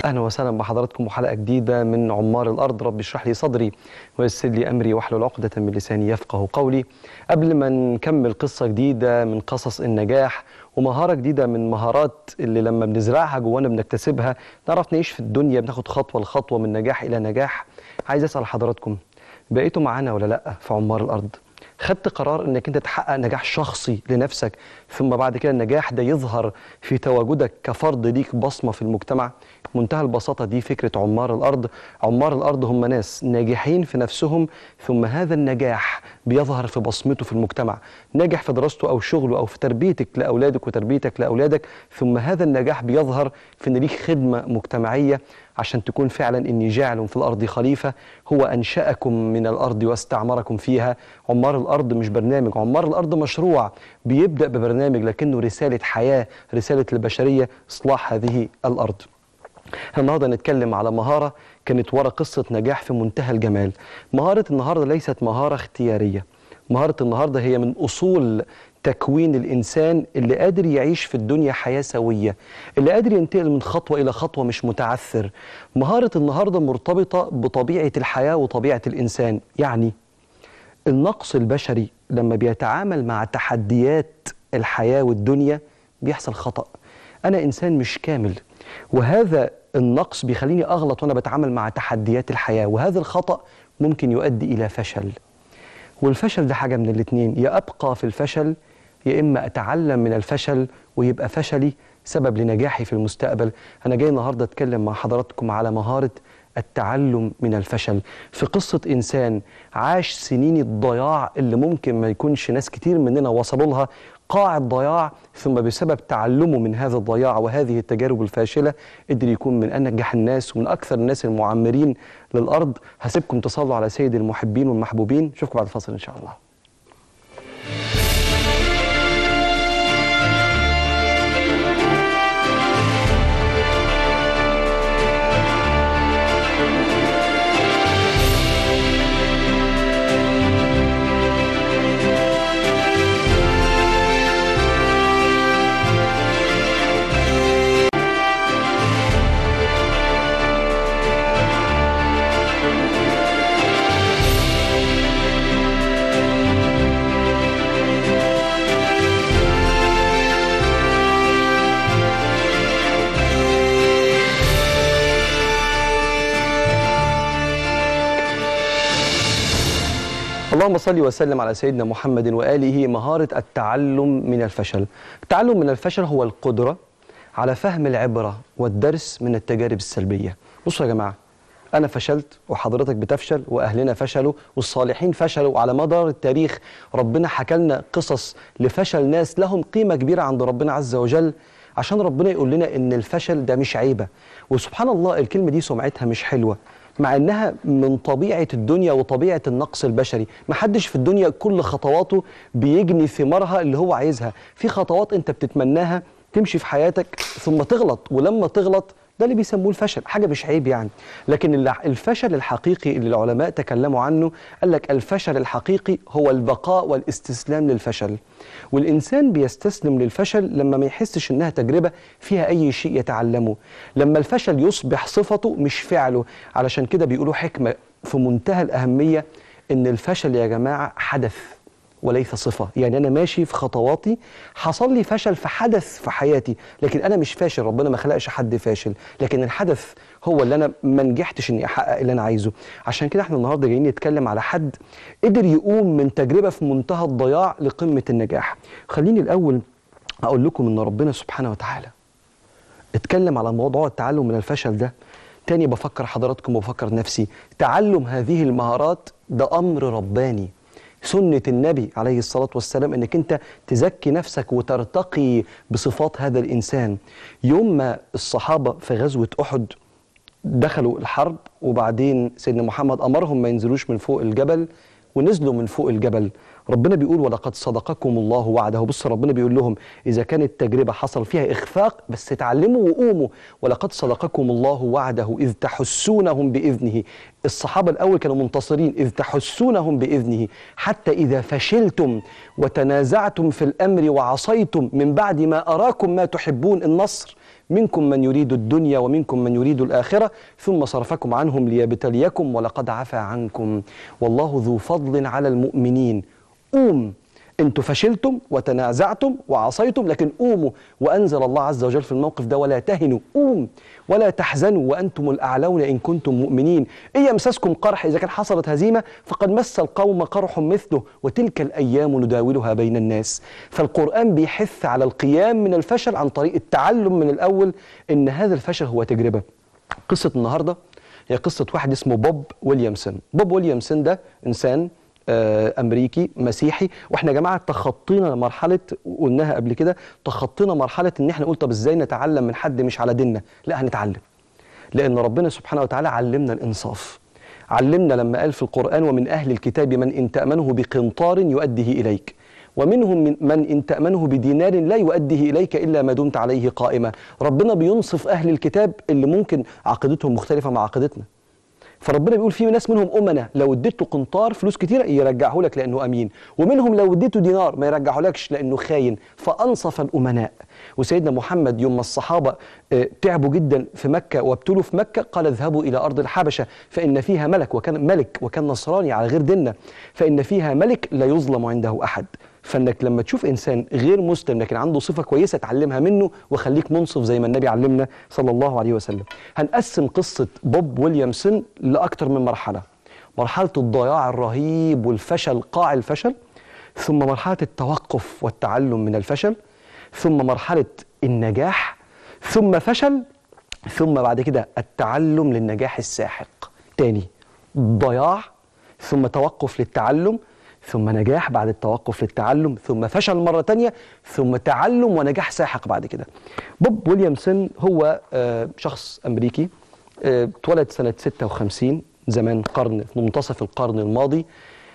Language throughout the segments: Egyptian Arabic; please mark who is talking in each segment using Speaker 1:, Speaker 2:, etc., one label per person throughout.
Speaker 1: اهلا وسهلا بحضراتكم وحلقه جديده من عمار الارض رب اشرح لي صدري ويسر لي امري واحلل عقده من لساني يفقه قولي قبل ما نكمل قصه جديده من قصص النجاح ومهاره جديده من مهارات اللي لما بنزرعها جوانا بنكتسبها نعرف نعيش في الدنيا بناخد خطوه لخطوه من نجاح الى نجاح عايز اسال حضراتكم بقيتوا معانا ولا لا في عمار الارض خدت قرار انك انت تحقق نجاح شخصي لنفسك ثم بعد كده النجاح ده يظهر في تواجدك كفرد ليك بصمه في المجتمع منتهى البساطه دي فكره عمار الارض عمار الارض هم ناس ناجحين في نفسهم ثم هذا النجاح بيظهر في بصمته في المجتمع ناجح في دراسته او شغله او في تربيتك لاولادك وتربيتك لاولادك ثم هذا النجاح بيظهر في ان ليك خدمه مجتمعيه عشان تكون فعلا اني جاعل في الارض خليفه هو انشاكم من الارض واستعمركم فيها عمار الارض مش برنامج عمار الارض مشروع بيبدا ببرنامج لكنه رساله حياه رساله البشريه اصلاح هذه الارض احنا النهارده نتكلم على مهاره كانت ورا قصه نجاح في منتهى الجمال مهاره النهارده ليست مهاره اختياريه مهاره النهارده هي من اصول تكوين الانسان اللي قادر يعيش في الدنيا حياه سويه اللي قادر ينتقل من خطوه الى خطوه مش متعثر مهاره النهارده مرتبطه بطبيعه الحياه وطبيعه الانسان يعني النقص البشري لما بيتعامل مع تحديات الحياه والدنيا بيحصل خطا انا انسان مش كامل وهذا النقص بيخليني اغلط وانا بتعامل مع تحديات الحياه وهذا الخطا ممكن يؤدي الى فشل والفشل ده حاجه من الاثنين يا ابقى في الفشل يا اما اتعلم من الفشل ويبقى فشلي سبب لنجاحي في المستقبل انا جاي النهارده اتكلم مع حضراتكم على مهاره التعلم من الفشل في قصة إنسان عاش سنين الضياع اللي ممكن ما يكونش ناس كتير مننا وصلوا لها قاع الضياع ثم بسبب تعلمه من هذا الضياع وهذه التجارب الفاشلة قدر يكون من أنجح الناس ومن أكثر الناس المعمرين للأرض هسيبكم تصلوا على سيد المحبين والمحبوبين نشوفكم بعد الفاصل إن شاء الله اللهم صل وسلم على سيدنا محمد وآله مهارة التعلم من الفشل التعلم من الفشل هو القدرة على فهم العبرة والدرس من التجارب السلبية بصوا يا جماعة أنا فشلت وحضرتك بتفشل وأهلنا فشلوا والصالحين فشلوا وعلى مدار التاريخ ربنا حكى لنا قصص لفشل ناس لهم قيمة كبيرة عند ربنا عز وجل عشان ربنا يقول لنا إن الفشل ده مش عيبة وسبحان الله الكلمة دي سمعتها مش حلوة مع انها من طبيعه الدنيا وطبيعه النقص البشري ما حدش في الدنيا كل خطواته بيجني ثمارها اللي هو عايزها في خطوات انت بتتمناها تمشي في حياتك ثم تغلط ولما تغلط ده اللي بيسموه الفشل حاجة مش عيب يعني لكن الفشل الحقيقي اللي العلماء تكلموا عنه قال لك الفشل الحقيقي هو البقاء والاستسلام للفشل والإنسان بيستسلم للفشل لما ما يحسش إنها تجربة فيها أي شيء يتعلمه لما الفشل يصبح صفته مش فعله علشان كده بيقولوا حكمة في منتهى الأهمية إن الفشل يا جماعة حدث وليس صفة يعني أنا ماشي في خطواتي حصل لي فشل في حدث في حياتي لكن أنا مش فاشل ربنا ما خلقش حد فاشل لكن الحدث هو اللي أنا ما نجحتش إني أحقق اللي أنا عايزه عشان كده إحنا النهاردة جايين نتكلم على حد قدر يقوم من تجربة في منتهى الضياع لقمة النجاح خليني الأول أقول لكم إن ربنا سبحانه وتعالى اتكلم على موضوع التعلم من الفشل ده تاني بفكر حضراتكم وبفكر نفسي تعلم هذه المهارات ده أمر رباني سنة النبي عليه الصلاة والسلام انك انت تزكي نفسك وترتقي بصفات هذا الانسان يوم ما الصحابة في غزوة احد دخلوا الحرب وبعدين سيدنا محمد امرهم ما ينزلوش من فوق الجبل ونزلوا من فوق الجبل ربنا بيقول ولقد صدقكم الله وعده بص ربنا بيقول لهم إذا كانت التجربة حصل فيها إخفاق بس اتعلموا وقوموا ولقد صدقكم الله وعده إذ تحسونهم بإذنه الصحابة الأول كانوا منتصرين إذ تحسونهم بإذنه حتى إذا فشلتم وتنازعتم في الأمر وعصيتم من بعد ما أراكم ما تحبون النصر منكم من يريد الدنيا ومنكم من يريد الآخرة ثم صرفكم عنهم ليبتليكم ولقد عفى عنكم والله ذو فضل على المؤمنين قوم انتوا فشلتم وتنازعتم وعصيتم لكن قوموا وانزل الله عز وجل في الموقف ده ولا تهنوا قوم ولا تحزنوا وانتم الاعلون ان كنتم مؤمنين ان يمسسكم قرح اذا كان حصلت هزيمه فقد مس القوم قرح مثله وتلك الايام نداولها بين الناس فالقران بيحث على القيام من الفشل عن طريق التعلم من الاول ان هذا الفشل هو تجربه قصه النهارده هي قصه واحد اسمه بوب ويليامسون بوب ويليامسون ده انسان آه، امريكي مسيحي واحنا يا جماعه تخطينا مرحله قلناها قبل كده تخطينا مرحله ان احنا نقول طب ازاي نتعلم من حد مش على ديننا لا هنتعلم لان ربنا سبحانه وتعالى علمنا الانصاف علمنا لما قال في القران ومن اهل الكتاب من ان تامنه بقنطار يؤديه اليك ومنهم من, من ان تامنه بدينار لا يؤديه اليك الا ما دمت عليه قائما ربنا بينصف اهل الكتاب اللي ممكن عقيدتهم مختلفه مع عقيدتنا فربنا بيقول في ناس منهم أمنة لو اديته قنطار فلوس كتيرة يرجعه لك لأنه أمين ومنهم لو اديته دينار ما يرجعه لكش لأنه خاين فأنصف الأمناء وسيدنا محمد يوم ما الصحابة آه، تعبوا جدا في مكة وابتلوا في مكة قال اذهبوا إلى أرض الحبشة فإن فيها ملك وكان ملك وكان نصراني على غير ديننا فإن فيها ملك لا يظلم عنده أحد فانك لما تشوف انسان غير مسلم لكن عنده صفه كويسه اتعلمها منه وخليك منصف زي ما النبي علمنا صلى الله عليه وسلم. هنقسم قصه بوب ويليامسون لاكثر من مرحله. مرحله الضياع الرهيب والفشل قاع الفشل ثم مرحله التوقف والتعلم من الفشل ثم مرحله النجاح ثم فشل ثم بعد كده التعلم للنجاح الساحق. تاني ضياع ثم توقف للتعلم ثم نجاح بعد التوقف للتعلم ثم فشل مرة تانية ثم تعلم ونجاح ساحق بعد كده بوب ويليامسون هو آه، شخص أمريكي آه، اتولد سنة 56 زمان قرن في منتصف القرن الماضي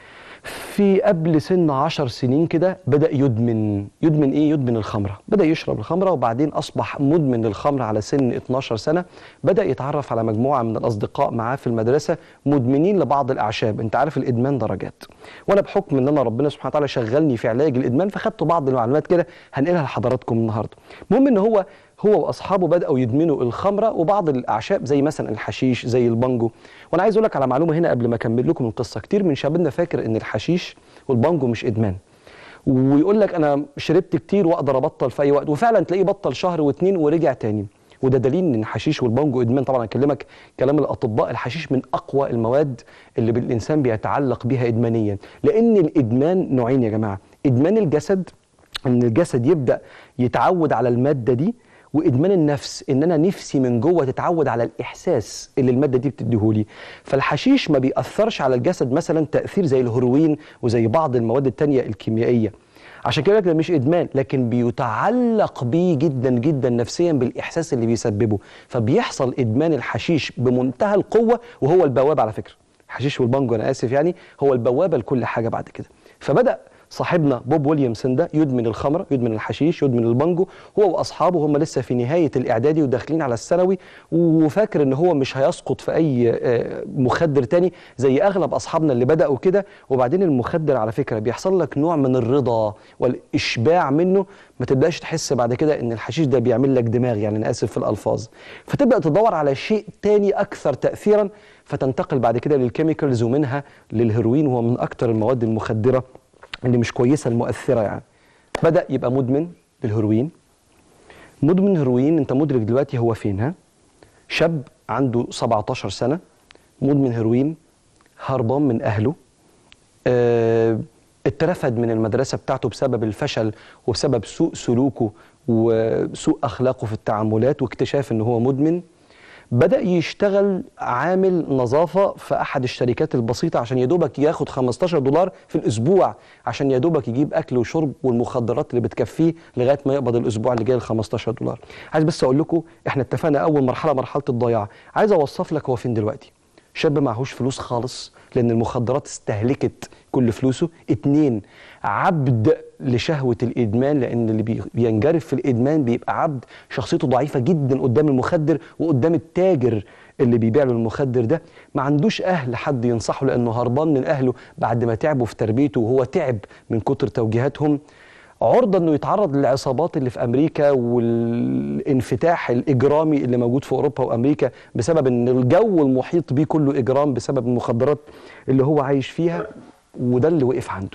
Speaker 1: في قبل سن عشر سنين كده بدأ يدمن يدمن إيه؟ يدمن الخمرة بدأ يشرب الخمرة وبعدين أصبح مدمن للخمرة على سن 12 سنة بدأ يتعرف على مجموعة من الأصدقاء معاه في المدرسة مدمنين لبعض الأعشاب أنت عارف الإدمان درجات وأنا بحكم إن أنا ربنا سبحانه وتعالى شغلني في علاج الإدمان فخدت بعض المعلومات كده هنقلها لحضراتكم النهاردة المهم إن هو هو واصحابه بداوا يدمنوا الخمره وبعض الاعشاب زي مثلا الحشيش زي البانجو وانا عايز اقول لك على معلومه هنا قبل ما اكمل لكم القصه كتير من شبابنا فاكر ان الحشيش والبانجو مش ادمان ويقول لك انا شربت كتير واقدر ابطل في اي وقت وفعلا تلاقيه بطل شهر واتنين ورجع تاني وده دليل ان الحشيش والبانجو ادمان طبعا اكلمك كلام الاطباء الحشيش من اقوى المواد اللي الانسان بيتعلق بها ادمانيا لان الادمان نوعين يا جماعه ادمان الجسد ان الجسد يبدا يتعود على الماده دي وادمان النفس ان انا نفسي من جوه تتعود على الاحساس اللي الماده دي بتديهولي فالحشيش ما بيأثرش على الجسد مثلا تأثير زي الهيروين وزي بعض المواد التانية الكيميائيه عشان كده ده مش ادمان لكن بيتعلق بيه جدا جدا نفسيا بالاحساس اللي بيسببه فبيحصل ادمان الحشيش بمنتهى القوه وهو البوابه على فكره الحشيش والبانجو انا اسف يعني هو البوابه لكل حاجه بعد كده فبدا صاحبنا بوب ويليامسون ده يدمن الخمر يدمن الحشيش يدمن البانجو هو واصحابه هم لسه في نهايه الاعدادي وداخلين على الثانوي وفاكر ان هو مش هيسقط في اي آه، مخدر تاني زي اغلب اصحابنا اللي بداوا كده وبعدين المخدر على فكره بيحصل لك نوع من الرضا والاشباع منه ما تبداش تحس بعد كده ان الحشيش ده بيعمل لك دماغ يعني انا اسف في الالفاظ فتبدا تدور على شيء تاني اكثر تاثيرا فتنتقل بعد كده للكيميكالز ومنها للهيروين وهو من اكثر المواد المخدره اللي مش كويسه المؤثره يعني بدا يبقى مدمن للهيروين مدمن هيروين انت مدرك دلوقتي هو فين ها شاب عنده 17 سنه مدمن هيروين هربان من اهله آه، اترفد من المدرسه بتاعته بسبب الفشل وبسبب سوء سلوكه وسوء اخلاقه في التعاملات واكتشاف ان هو مدمن بدأ يشتغل عامل نظافة في أحد الشركات البسيطة عشان يدوبك ياخد 15 دولار في الأسبوع عشان يدوبك يجيب أكل وشرب والمخدرات اللي بتكفيه لغاية ما يقبض الأسبوع اللي جاي ال 15 دولار عايز بس أقول لكم إحنا اتفقنا أول مرحلة مرحلة الضياع عايز أوصف لك هو فين دلوقتي شاب معهوش فلوس خالص لأن المخدرات استهلكت كل فلوسه اتنين عبد لشهوة الإدمان لأن اللي بي- بينجرف في الإدمان بيبقى عبد شخصيته ضعيفة جدا قدام المخدر وقدام التاجر اللي بيبيع له المخدر ده ما عندوش أهل حد ينصحه لأنه هربان من أهله بعد ما تعبوا في تربيته وهو تعب من كتر توجيهاتهم عرضة انه يتعرض للعصابات اللي في امريكا والانفتاح الاجرامي اللي موجود في اوروبا وامريكا بسبب ان الجو المحيط بيه كله اجرام بسبب المخدرات اللي هو عايش فيها وده اللي وقف عنده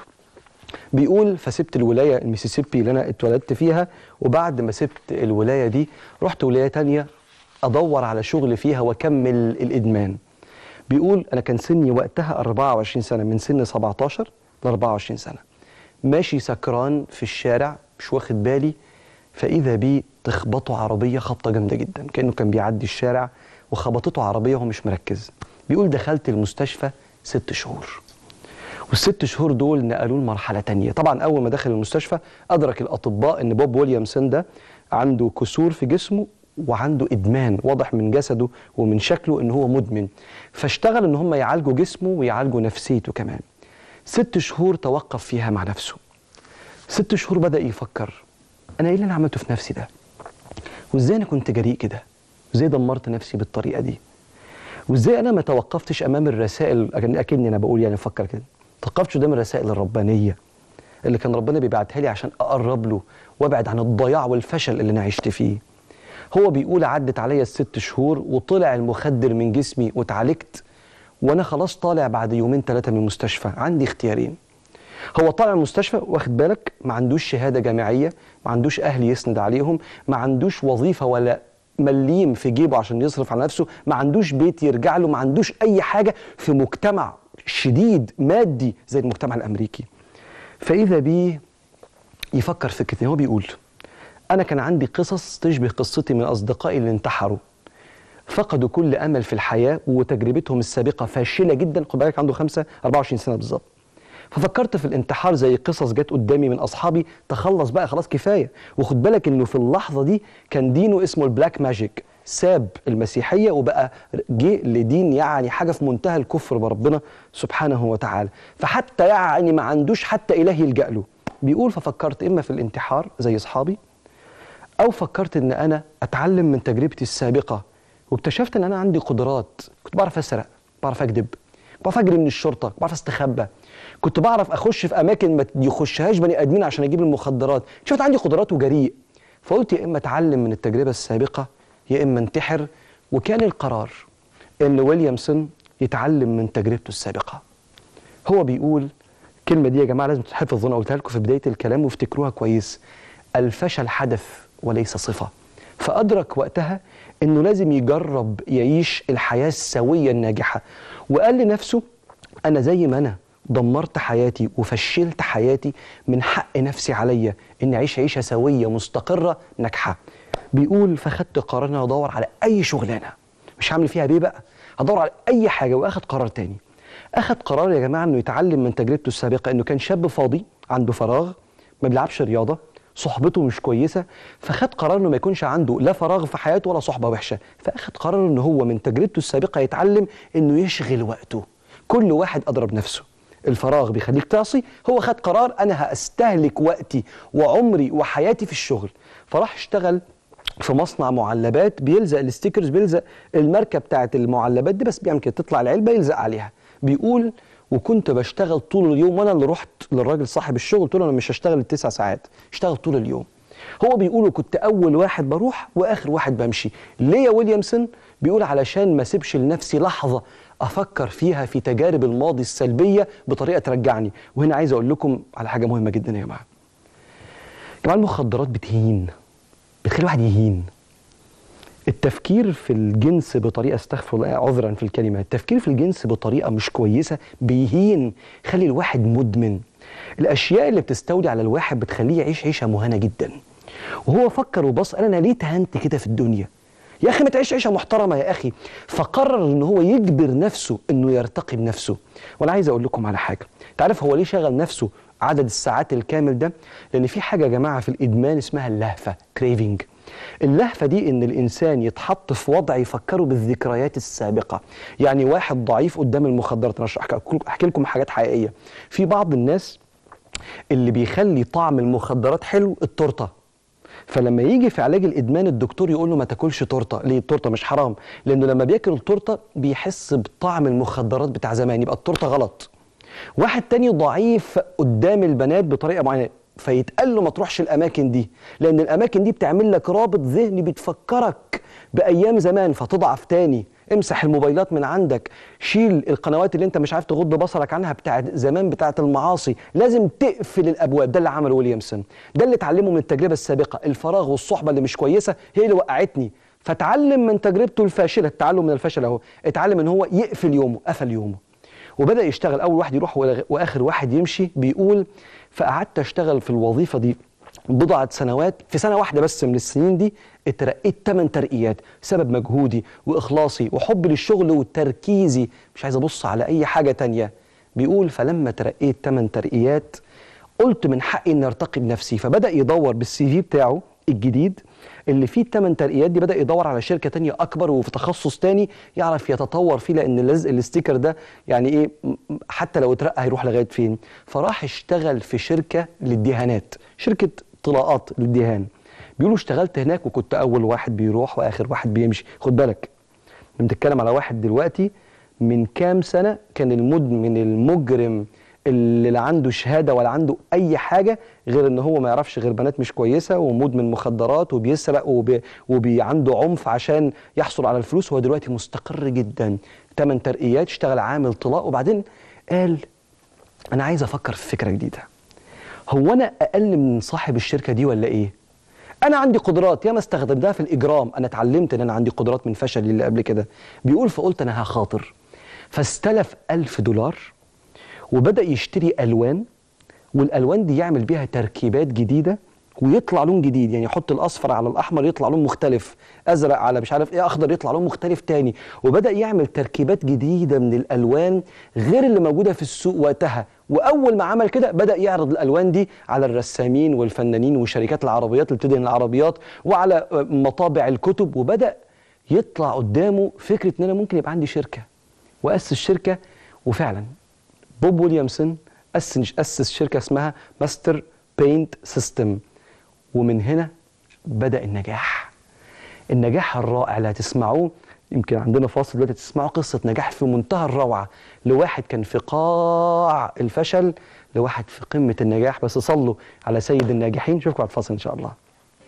Speaker 1: بيقول فسبت الولايه الميسيسيبي اللي انا اتولدت فيها وبعد ما سبت الولايه دي رحت ولايه تانية ادور على شغل فيها واكمل الادمان بيقول انا كان سني وقتها 24 سنه من سن 17 ل 24 سنه ماشي سكران في الشارع مش واخد بالي فاذا بي تخبطه عربيه خبطه جامده جدا كانه كان بيعدي الشارع وخبطته عربيه وهو مش مركز بيقول دخلت المستشفى ست شهور والست شهور دول نقلوه لمرحله تانية طبعا اول ما دخل المستشفى ادرك الاطباء ان بوب ويليامسون ده عنده كسور في جسمه وعنده ادمان واضح من جسده ومن شكله ان هو مدمن فاشتغل ان هم يعالجوا جسمه ويعالجوا نفسيته كمان ست شهور توقف فيها مع نفسه ست شهور بدا يفكر انا ايه اللي انا عملته في نفسي ده وازاي انا كنت جريء كده وازاي دمرت نفسي بالطريقه دي وازاي انا ما توقفتش امام الرسائل أكن- اكني انا بقول يعني فكر كده توقفتش قدام الرسائل الربانيه اللي كان ربنا بيبعتها لي عشان اقرب له وابعد عن الضياع والفشل اللي انا عشت فيه هو بيقول عدت عليا الست شهور وطلع المخدر من جسمي واتعالجت وانا خلاص طالع بعد يومين ثلاثه من المستشفى عندي اختيارين هو طالع من المستشفى واخد بالك ما عندوش شهاده جامعيه ما عندوش اهل يسند عليهم ما عندوش وظيفه ولا مليم في جيبه عشان يصرف على نفسه ما عندوش بيت يرجع له ما عندوش اي حاجه في مجتمع شديد مادي زي المجتمع الامريكي فاذا بيه يفكر فكرتين هو بيقول انا كان عندي قصص تشبه قصتي من اصدقائي اللي انتحروا فقدوا كل امل في الحياه وتجربتهم السابقه فاشله جدا خد بالك عنده خمسة 24 سنه بالظبط ففكرت في الانتحار زي قصص جت قدامي من اصحابي تخلص بقى خلاص كفايه وخد بالك انه في اللحظه دي كان دينه اسمه البلاك ماجيك ساب المسيحيه وبقى جه لدين يعني حاجه في منتهى الكفر بربنا سبحانه وتعالى فحتى يعني ما عندوش حتى اله يلجا له بيقول ففكرت اما في الانتحار زي اصحابي او فكرت ان انا اتعلم من تجربتي السابقه واكتشفت ان انا عندي قدرات كنت بعرف اسرق بعرف اكذب بعرف اجري من الشرطه بعرف استخبى كنت بعرف اخش في اماكن ما يخشهاش بني ادمين عشان اجيب المخدرات شفت عندي قدرات وجريء فقلت يا اما اتعلم من التجربه السابقه يا اما انتحر وكان القرار ان ويليامسون يتعلم من تجربته السابقه هو بيقول الكلمه دي يا جماعه لازم تتحفظ وانا قلتها لكم في بدايه الكلام وافتكروها كويس الفشل حدث وليس صفه فادرك وقتها انه لازم يجرب يعيش الحياه السويه الناجحه وقال لنفسه انا زي ما انا دمرت حياتي وفشلت حياتي من حق نفسي عليا اني اعيش عيشه سويه مستقره ناجحه بيقول فخدت قرار ان أنا ادور على اي شغلانه مش هعمل فيها بيه بقى هدور على اي حاجه واخد قرار تاني اخد قرار يا جماعه انه يتعلم من تجربته السابقه انه كان شاب فاضي عنده فراغ ما بيلعبش رياضه صحبته مش كويسه فخد قرار انه ما يكونش عنده لا فراغ في حياته ولا صحبه وحشه فاخد قرار ان هو من تجربته السابقه يتعلم انه يشغل وقته كل واحد اضرب نفسه الفراغ بيخليك تعصي هو خد قرار انا هستهلك وقتي وعمري وحياتي في الشغل فراح اشتغل في مصنع معلبات بيلزق الستيكرز بيلزق الماركه بتاعت المعلبات دي بس بيعمل كده تطلع العلبه يلزق عليها بيقول وكنت بشتغل طول اليوم وانا اللي رحت للراجل صاحب الشغل قلت له انا مش هشتغل التسع ساعات اشتغل طول اليوم هو بيقول كنت اول واحد بروح واخر واحد بمشي ليه يا ويليامسون بيقول علشان ما سيبش لنفسي لحظه افكر فيها في تجارب الماضي السلبيه بطريقه ترجعني وهنا عايز اقول لكم على حاجه مهمه جدا يا جماعه جماعه المخدرات بتهين بتخلي الواحد يهين التفكير في الجنس بطريقه استغفر الله عذرا في الكلمه التفكير في الجنس بطريقه مش كويسه بيهين يخلي الواحد مدمن الاشياء اللي بتستولي على الواحد بتخليه يعيش عيشه مهانه جدا وهو فكر وبص قال انا ليه تهنت كده في الدنيا يا اخي ما تعيش عيشه محترمه يا اخي فقرر ان هو يجبر نفسه انه يرتقي بنفسه وانا عايز اقول لكم على حاجه تعرف هو ليه شغل نفسه عدد الساعات الكامل ده لان في حاجه يا جماعه في الادمان اسمها اللهفه كريفنج اللهفه دي ان الانسان يتحط في وضع يفكره بالذكريات السابقه يعني واحد ضعيف قدام المخدرات انا احكي لكم حاجات حقيقيه في بعض الناس اللي بيخلي طعم المخدرات حلو التورته فلما يجي في علاج الادمان الدكتور يقول له ما تاكلش تورته ليه التورته مش حرام لانه لما بياكل التورته بيحس بطعم المخدرات بتاع زمان يبقى التورته غلط واحد تاني ضعيف قدام البنات بطريقه معينه فيتقال له ما تروحش الاماكن دي لان الاماكن دي بتعمل لك رابط ذهني بتفكرك بايام زمان فتضعف تاني امسح الموبايلات من عندك شيل القنوات اللي انت مش عارف تغض بصرك عنها بتاعت زمان بتاعت المعاصي لازم تقفل الابواب ده اللي عمله ويليامسون ده اللي اتعلمه من التجربه السابقه الفراغ والصحبه اللي مش كويسه هي اللي وقعتني فتعلم من تجربته الفاشله التعلم من الفشل اهو اتعلم ان هو يقفل يومه قفل يومه وبدا يشتغل اول واحد يروح واخر واحد يمشي بيقول فقعدت اشتغل في الوظيفه دي بضعة سنوات في سنة واحدة بس من السنين دي اترقيت 8 ترقيات بسبب مجهودي وإخلاصي وحبي للشغل وتركيزي مش عايز أبص على أي حاجة تانية بيقول فلما ترقيت 8 ترقيات قلت من حقي إني أرتقي بنفسي فبدأ يدور بالسي في بتاعه الجديد اللي فيه الثمان ترقيات دي بدا يدور على شركه تانية اكبر وفي تخصص تاني يعرف يتطور فيه لان اللزق الاستيكر ده يعني ايه حتى لو اترقى هيروح لغايه فين فراح اشتغل في شركه للدهانات شركه طلاقات للدهان بيقولوا اشتغلت هناك وكنت اول واحد بيروح واخر واحد بيمشي خد بالك بنتكلم على واحد دلوقتي من كام سنه كان المدمن المجرم اللي لا عنده شهاده ولا عنده اي حاجه غير ان هو ما يعرفش غير بنات مش كويسه ومدمن مخدرات وبيسرق وبي, وبي عنده عنف عشان يحصل على الفلوس هو دلوقتي مستقر جدا ثمان ترقيات اشتغل عامل طلاق وبعدين قال انا عايز افكر في فكره جديده هو انا اقل من صاحب الشركه دي ولا ايه انا عندي قدرات ياما استخدمتها في الاجرام انا اتعلمت ان انا عندي قدرات من فشلي اللي قبل كده بيقول فقلت انا هخاطر فاستلف ألف دولار وبدأ يشتري ألوان والألوان دي يعمل بيها تركيبات جديدة ويطلع لون جديد يعني يحط الاصفر على الاحمر يطلع لون مختلف ازرق على مش عارف ايه اخضر يطلع لون مختلف تاني وبدا يعمل تركيبات جديده من الالوان غير اللي موجوده في السوق وقتها واول ما عمل كده بدا يعرض الالوان دي على الرسامين والفنانين وشركات العربيات اللي بتدهن العربيات وعلى مطابع الكتب وبدا يطلع قدامه فكره ان انا ممكن يبقى عندي شركه واسس شركه وفعلا بوب ويليامسون أسس أسس شركة اسمها ماستر بينت سيستم ومن هنا بدأ النجاح النجاح الرائع اللي هتسمعوه يمكن عندنا فاصل دلوقتي تسمعوا قصة نجاح في منتهى الروعة لواحد كان في قاع الفشل لواحد في قمة النجاح بس صلوا على سيد الناجحين نشوفكم بعد الفاصل إن شاء الله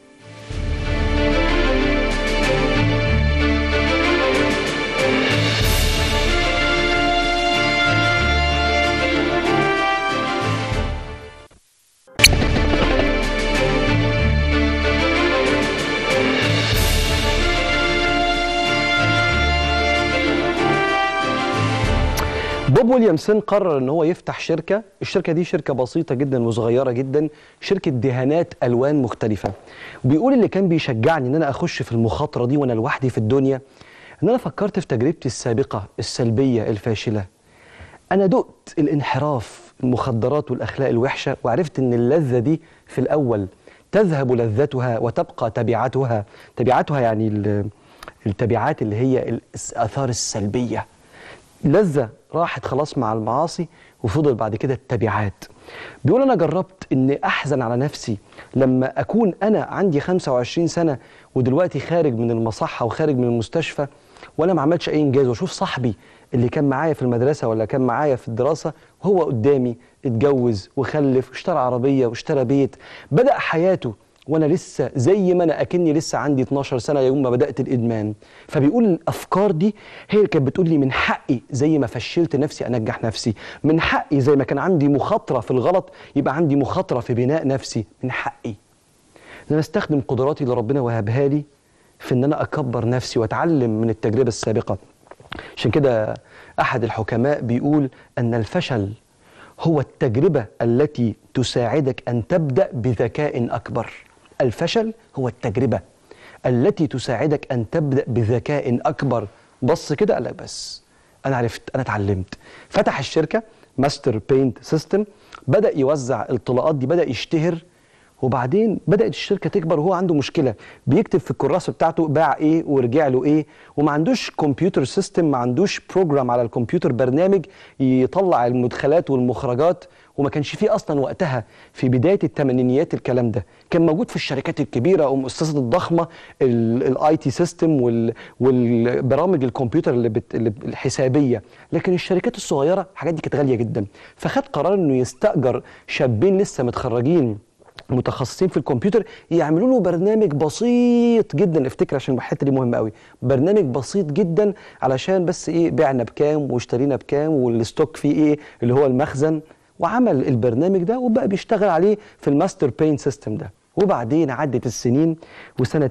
Speaker 1: بوب ويليامسون قرر ان هو يفتح شركه الشركه دي شركه بسيطه جدا وصغيره جدا شركه دهانات الوان مختلفه بيقول اللي كان بيشجعني ان انا اخش في المخاطره دي وانا لوحدي في الدنيا ان انا فكرت في تجربتي السابقه السلبيه الفاشله انا دقت الانحراف المخدرات والاخلاق الوحشه وعرفت ان اللذه دي في الاول تذهب لذتها وتبقى تبعاتها تبعاتها يعني التبعات اللي هي الاثار السلبيه لذة راحت خلاص مع المعاصي وفضل بعد كده التبعات بيقول أنا جربت أني أحزن على نفسي لما أكون أنا عندي 25 سنة ودلوقتي خارج من المصحة وخارج من المستشفى وأنا ما عملتش أي إنجاز وأشوف صاحبي اللي كان معايا في المدرسة ولا كان معايا في الدراسة وهو قدامي اتجوز وخلف واشترى عربية واشترى بيت بدأ حياته وانا لسه زي ما انا اكني لسه عندي 12 سنه يوم ما بدات الادمان فبيقول الافكار دي هي اللي كانت بتقول لي من حقي زي ما فشلت نفسي انجح نفسي من حقي زي ما كان عندي مخاطره في الغلط يبقى عندي مخاطره في بناء نفسي من حقي ان انا استخدم قدراتي اللي ربنا وهبها لي في ان انا اكبر نفسي واتعلم من التجربه السابقه عشان كده احد الحكماء بيقول ان الفشل هو التجربه التي تساعدك ان تبدا بذكاء اكبر الفشل هو التجربة التي تساعدك أن تبدأ بذكاء أكبر بص كده قال لك بس أنا عرفت أنا اتعلمت فتح الشركة ماستر بينت سيستم بدا يوزع الطلاقات دي بدا يشتهر وبعدين بدات الشركه تكبر وهو عنده مشكله بيكتب في الكراسه بتاعته باع ايه ورجع له ايه وما عندوش كمبيوتر سيستم ما عندوش بروجرام على الكمبيوتر برنامج يطلع المدخلات والمخرجات وما كانش فيه اصلا وقتها في بدايه الثمانينيات الكلام ده كان موجود في الشركات الكبيره او المؤسسات الضخمه الاي تي سيستم والبرامج الكمبيوتر اللي, بت... اللي الحسابيه لكن الشركات الصغيره الحاجات دي كانت غاليه جدا فخد قرار انه يستاجر شابين لسه متخرجين متخصصين في الكمبيوتر يعملوا له برنامج بسيط جدا افتكر عشان الحته دي مهمه قوي برنامج بسيط جدا علشان بس ايه بعنا بكام واشترينا بكام والستوك فيه ايه اللي هو المخزن وعمل البرنامج ده وبقى بيشتغل عليه في الماستر بين سيستم ده وبعدين عدت السنين وسنة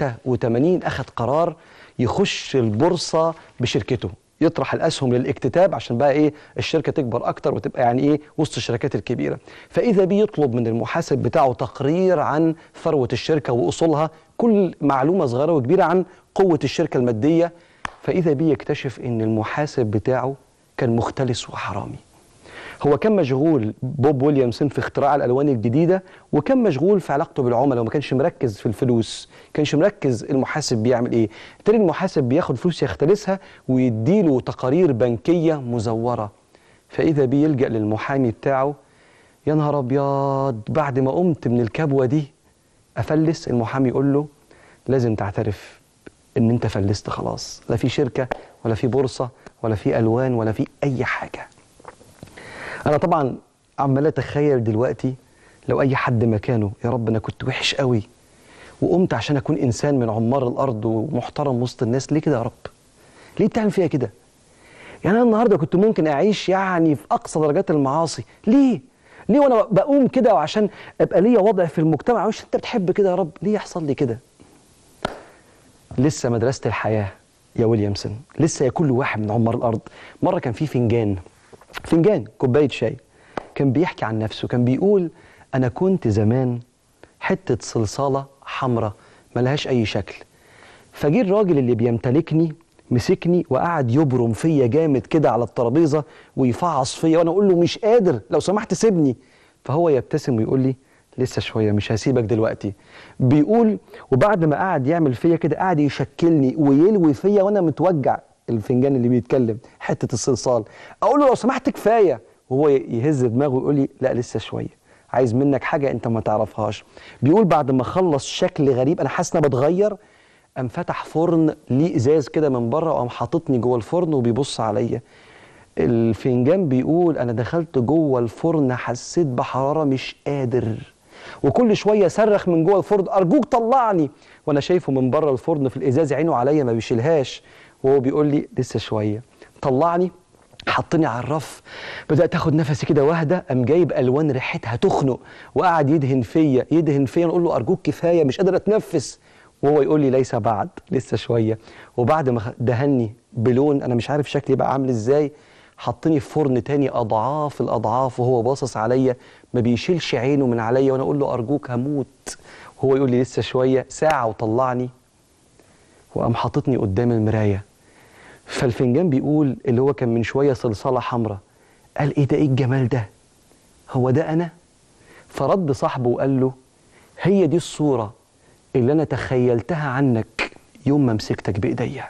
Speaker 1: 86 أخذ قرار يخش البورصة بشركته يطرح الاسهم للاكتتاب عشان بقى ايه الشركه تكبر اكتر وتبقى يعني ايه وسط الشركات الكبيره فاذا بيه يطلب من المحاسب بتاعه تقرير عن ثروه الشركه واصولها كل معلومه صغيره وكبيره عن قوه الشركه الماديه فاذا بيه يكتشف ان المحاسب بتاعه كان مختلس وحرامي هو كان مشغول بوب ويليامسون في اختراع الالوان الجديده وكان مشغول في علاقته بالعملاء وما كانش مركز في الفلوس كانش مركز المحاسب بيعمل ايه تاني المحاسب بياخد فلوس يختلسها ويديله تقارير بنكيه مزوره فاذا بيه يلجا للمحامي بتاعه يا نهار ابيض بعد ما قمت من الكبوه دي افلس المحامي يقول له لازم تعترف ان انت فلست خلاص لا في شركه ولا في بورصه ولا في الوان ولا في اي حاجه انا طبعا عمال اتخيل دلوقتي لو اي حد مكانه يا رب انا كنت وحش قوي وقمت عشان اكون انسان من عمار الارض ومحترم وسط الناس ليه كده يا رب ليه بتعمل فيها كده يعني انا النهارده كنت ممكن اعيش يعني في اقصى درجات المعاصي ليه ليه وانا بقوم كده وعشان ابقى ليا وضع في المجتمع مش انت بتحب كده يا رب ليه يحصل لي كده لسه مدرسه الحياه يا ويليامسون لسه يا كل واحد من عمار الارض مره كان في فنجان فنجان كوبايه شاي كان بيحكي عن نفسه كان بيقول انا كنت زمان حته صلصاله حمراء ملهاش اي شكل فجه الراجل اللي بيمتلكني مسكني وقعد يبرم فيا جامد كده على الترابيزه ويفعص فيا وانا اقول له مش قادر لو سمحت سيبني فهو يبتسم ويقول لي لسه شويه مش هسيبك دلوقتي بيقول وبعد ما قعد يعمل فيا كده قعد يشكلني ويلوي فيا وانا متوجع الفنجان اللي بيتكلم حته الصلصال اقول له لو سمحت كفايه وهو يهز دماغه ويقول لي لا لسه شويه عايز منك حاجه انت ما تعرفهاش بيقول بعد ما خلص شكل غريب انا حاسس اني بتغير قام فتح فرن ليه ازاز كده من بره وقام حاططني جوه الفرن وبيبص عليا الفنجان بيقول انا دخلت جوه الفرن حسيت بحراره مش قادر وكل شويه صرخ من جوه الفرن ارجوك طلعني وانا شايفه من بره الفرن في الازاز عينه عليا ما بيشيلهاش وهو بيقول لي لسه شويه طلعني حطني على الرف بدات اخد نفسي كده واهدى قام جايب الوان ريحتها تخنق وقعد يدهن فيا يدهن فيا نقول له ارجوك كفايه مش قادر اتنفس وهو يقول لي ليس بعد لسه شويه وبعد ما دهني بلون انا مش عارف شكلي بقى عامل ازاي حطني في فرن تاني اضعاف الاضعاف وهو باصص عليا ما بيشيلش عينه من عليا وانا اقول له ارجوك هموت وهو يقول لي لسه شويه ساعه وطلعني وقام حاططني قدام المرايه فالفنجان بيقول اللي هو كان من شويه صلصاله حمراء قال ايه ده ايه الجمال ده هو ده انا فرد صاحبه وقال له هي دي الصوره اللي انا تخيلتها عنك يوم ما مسكتك بايديا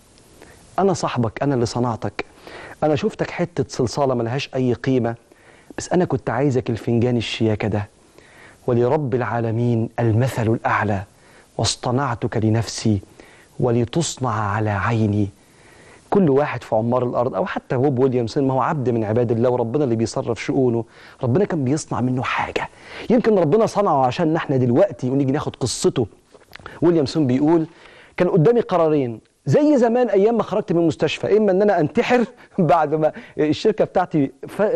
Speaker 1: انا صاحبك انا اللي صنعتك انا شفتك حته صلصاله ملهاش اي قيمه بس انا كنت عايزك الفنجان الشياكه ده ولرب العالمين المثل الاعلى واصطنعتك لنفسي ولتصنع على عيني كل واحد في عمار الارض او حتى بوب ويليامسون ما هو عبد من عباد الله وربنا اللي بيصرف شؤونه ربنا كان بيصنع منه حاجه يمكن ربنا صنعه عشان احنا دلوقتي ونيجي ناخد قصته ويليامسون بيقول كان قدامي قرارين زي زمان ايام ما خرجت من المستشفى اما ان انا انتحر بعد ما الشركه بتاعتي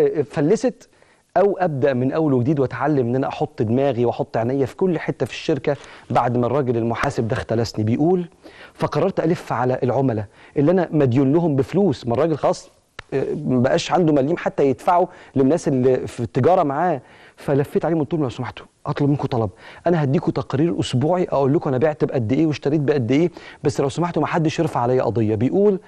Speaker 1: فلست او ابدا من اول وجديد واتعلم ان انا احط دماغي واحط عينيا في كل حته في الشركه بعد ما الراجل المحاسب ده اختلسني بيقول فقررت الف على العملاء اللي انا مديون لهم بفلوس ما الراجل خلاص ما بقاش عنده مليم حتى يدفعوا للناس اللي في التجاره معاه فلفيت عليهم قلت لهم لو سمحتوا اطلب منكم طلب انا هديكم تقرير اسبوعي اقول لكم انا بعت بقد ايه واشتريت بقد ايه بس لو سمحتوا ما حدش يرفع عليا قضيه بيقول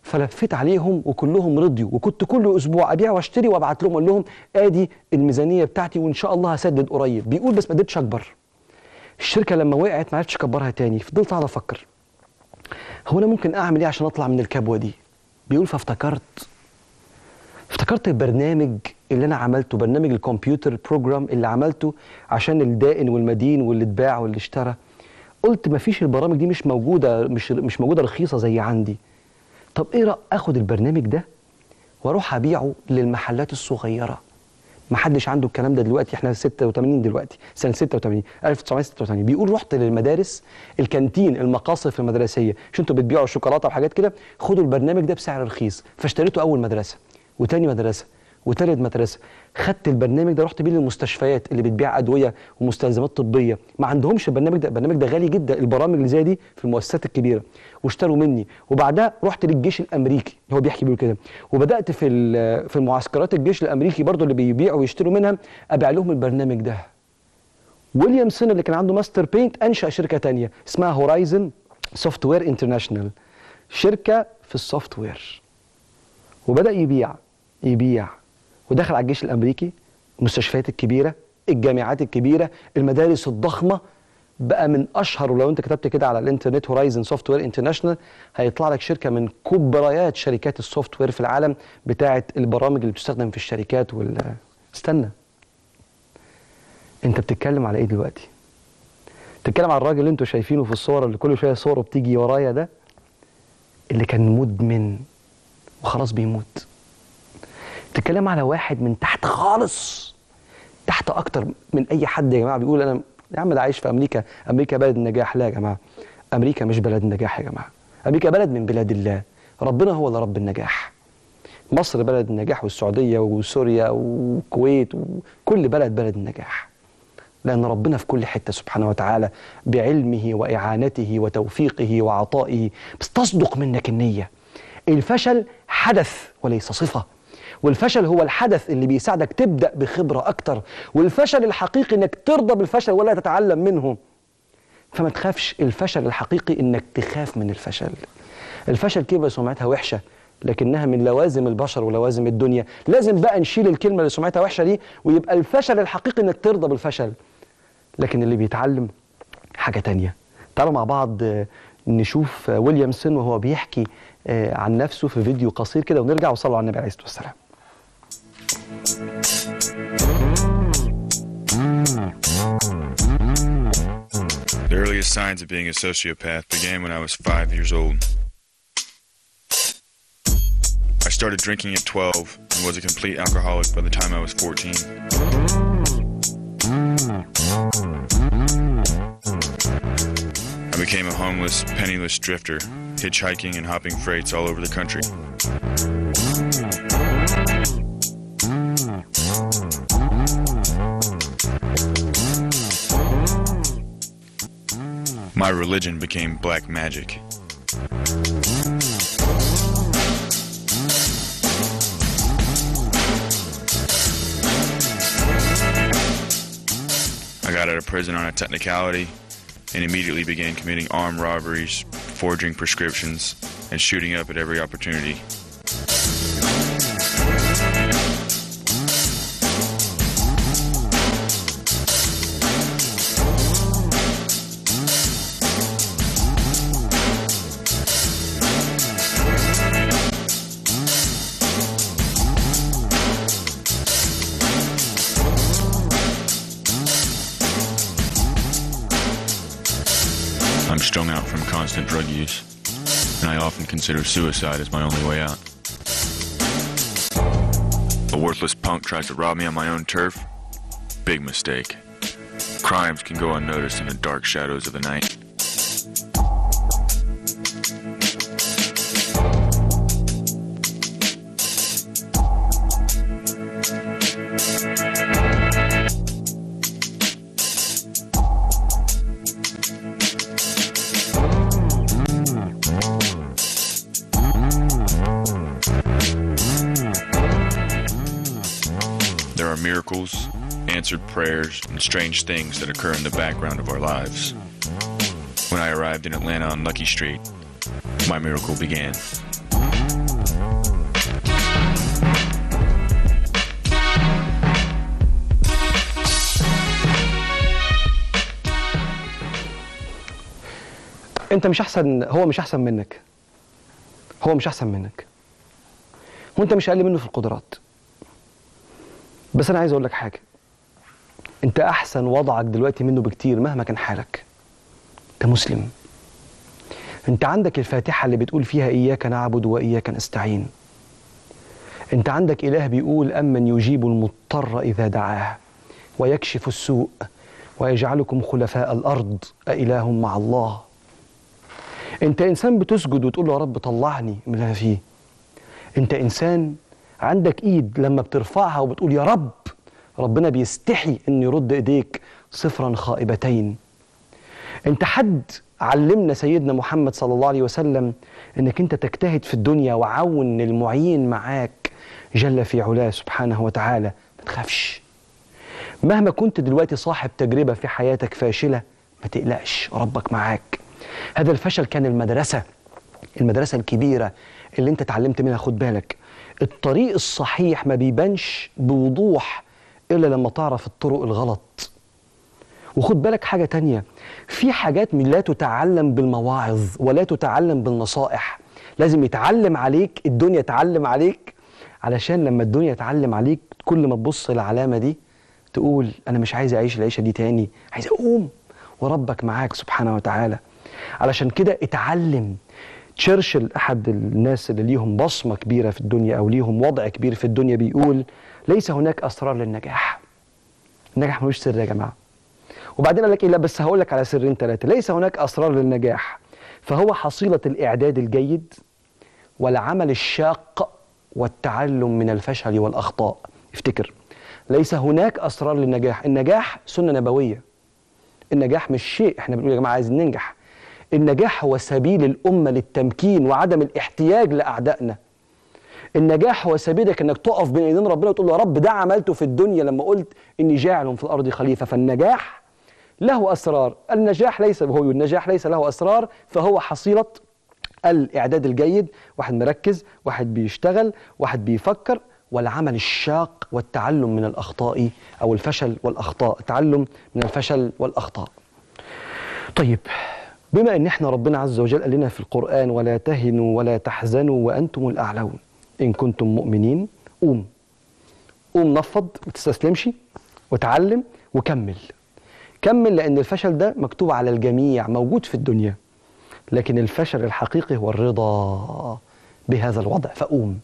Speaker 1: فلفيت عليهم وكلهم رضيوا وكنت كل اسبوع ابيع واشتري وابعت لهم اقول لهم ادي الميزانيه بتاعتي وان شاء الله هسدد قريب بيقول بس ما قدرتش اكبر الشركه لما وقعت ما عرفتش اكبرها تاني فضلت قاعد افكر هو انا ممكن اعمل ايه عشان اطلع من الكبوه دي بيقول فافتكرت افتكرت البرنامج اللي انا عملته برنامج الكمبيوتر بروجرام اللي عملته عشان الدائن والمدين واللي اتباع واللي اشترى قلت مفيش البرامج دي مش موجوده مش مش موجوده رخيصه زي عندي طب ايه رأ اخد البرنامج ده واروح ابيعه للمحلات الصغيره ما حدش عنده الكلام ده دلوقتي احنا 86 دلوقتي سنه 86 1986 بيقول رحت للمدارس الكانتين المقاصف المدرسيه مش انتوا بتبيعوا الشوكولاته وحاجات كده خدوا البرنامج ده بسعر رخيص فاشتريته اول مدرسه وتاني مدرسه وتالت مدرسه خدت البرنامج ده رحت بيه للمستشفيات اللي بتبيع ادويه ومستلزمات طبيه ما عندهمش البرنامج ده البرنامج ده غالي جدا البرامج اللي زي دي في المؤسسات الكبيره واشتروا مني وبعدها رحت للجيش الامريكي هو بيحكي بيقول كده وبدات في ال- في المعسكرات الجيش الامريكي برضو اللي بيبيعوا ويشتروا منها ابيع لهم البرنامج ده ويليامسون اللي كان عنده ماستر بينت انشا شركه تانية اسمها هورايزن سوفت وير انترناشونال شركه في السوفت وير وبدا يبيع يبيع ودخل على الجيش الامريكي المستشفيات الكبيره الجامعات الكبيره المدارس الضخمه بقى من اشهر ولو انت كتبت كده على الانترنت هورايزن سوفت وير انترناشونال هيطلع لك شركه من كبريات شركات السوفت وير في العالم بتاعه البرامج اللي بتستخدم في الشركات وال استنى انت بتتكلم على ايه دلوقتي بتتكلم على الراجل اللي انتوا شايفينه في الصور اللي كل شويه صوره بتيجي ورايا ده اللي كان مدمن وخلاص بيموت بتتكلم على واحد من تحت خالص تحت اكتر من اي حد يا جماعه بيقول انا يا عم ده عايش في امريكا امريكا بلد النجاح لا يا جماعه امريكا مش بلد النجاح يا جماعه امريكا بلد من بلاد الله ربنا هو اللي رب النجاح مصر بلد النجاح والسعوديه وسوريا والكويت وكل بلد بلد النجاح لأن ربنا في كل حتة سبحانه وتعالى بعلمه وإعانته وتوفيقه وعطائه بس تصدق منك النية الفشل حدث وليس صفة والفشل هو الحدث اللي بيساعدك تبدأ بخبرة أكتر والفشل الحقيقي إنك ترضى بالفشل ولا تتعلم منه فما تخافش الفشل الحقيقي إنك تخاف من الفشل الفشل كلمة سمعتها وحشة لكنها من لوازم البشر ولوازم الدنيا لازم بقى نشيل الكلمة اللي سمعتها وحشة دي ويبقى الفشل الحقيقي إنك ترضى بالفشل لكن اللي بيتعلم حاجة تانية تعالوا مع بعض آه، نشوف آه، ويليامسون وهو بيحكي آه، عن نفسه في فيديو قصير كده ونرجع وصلوا على النبي عليه الصلاة والسلام
Speaker 2: The earliest signs of being a sociopath began when I was five years old. I started drinking at 12 and was a complete alcoholic by the time I was 14. I became a homeless, penniless drifter, hitchhiking and hopping freights all over the country. My religion became black magic. I got out of prison on a technicality and immediately began committing armed robberies, forging prescriptions, and shooting up at every opportunity. I'm strung out from constant drug use, and I often consider suicide as my only way out. A worthless punk tries to rob me on my own turf? Big mistake. Crimes can go unnoticed in the dark shadows of the night. There are miracles, answered prayers, and strange things that occur in the background of our lives. When I arrived in Atlanta on Lucky Street, my miracle began.
Speaker 1: انت مش احسن هو مش احسن منك هو مش احسن منك وانت مش اقل منه في القدرات بس انا عايز اقول لك حاجه انت احسن وضعك دلوقتي منه بكتير مهما كان حالك انت مسلم انت عندك الفاتحه اللي بتقول فيها اياك نعبد واياك نستعين انت عندك اله بيقول امن يجيب المضطر اذا دعاه ويكشف السوء ويجعلكم خلفاء الارض أإله مع الله انت انسان بتسجد وتقول له يا رب طلعني من اللي انا فيه انت انسان عندك ايد لما بترفعها وبتقول يا رب ربنا بيستحي ان يرد ايديك صفرا خائبتين انت حد علمنا سيدنا محمد صلى الله عليه وسلم انك انت تجتهد في الدنيا وعون المعين معاك جل في علاه سبحانه وتعالى ما تخافش مهما كنت دلوقتي صاحب تجربة في حياتك فاشلة ما تقلقش ربك معاك هذا الفشل كان المدرسة المدرسة الكبيرة اللي انت اتعلمت منها خد بالك الطريق الصحيح ما بيبانش بوضوح إلا لما تعرف الطرق الغلط وخد بالك حاجة تانية في حاجات من لا تتعلم بالمواعظ ولا تتعلم بالنصائح لازم يتعلم عليك الدنيا تعلم عليك علشان لما الدنيا تعلم عليك كل ما تبص العلامة دي تقول أنا مش عايز أعيش العيشة دي تاني عايز أقوم وربك معاك سبحانه وتعالى علشان كده اتعلم تشرشل أحد الناس اللي ليهم بصمة كبيرة في الدنيا أو ليهم وضع كبير في الدنيا بيقول ليس هناك أسرار للنجاح النجاح ملوش سر يا جماعة وبعدين قال لك ايه لا بس هقول لك على سرين ثلاثه ليس هناك اسرار للنجاح فهو حصيله الاعداد الجيد والعمل الشاق والتعلم من الفشل والاخطاء افتكر ليس هناك اسرار للنجاح النجاح سنه نبويه النجاح مش شيء احنا بنقول يا جماعه عايزين ننجح النجاح هو سبيل الامه للتمكين وعدم الاحتياج لاعدائنا النجاح هو سبيلك انك تقف بين ايدين ربنا وتقول له يا رب ده عملته في الدنيا لما قلت اني جاعل في الارض خليفه فالنجاح له اسرار النجاح ليس هو النجاح ليس له اسرار فهو حصيله الاعداد الجيد واحد مركز واحد بيشتغل واحد بيفكر والعمل الشاق والتعلم من الاخطاء او الفشل والاخطاء التعلم من الفشل والاخطاء طيب بما ان احنا ربنا عز وجل قال لنا في القران ولا تهنوا ولا تحزنوا وانتم الاعلون ان كنتم مؤمنين قوم قوم نفض ما تستسلمش وتعلم وكمل كمل لان الفشل ده مكتوب على الجميع موجود في الدنيا لكن الفشل الحقيقي هو الرضا بهذا الوضع فقوم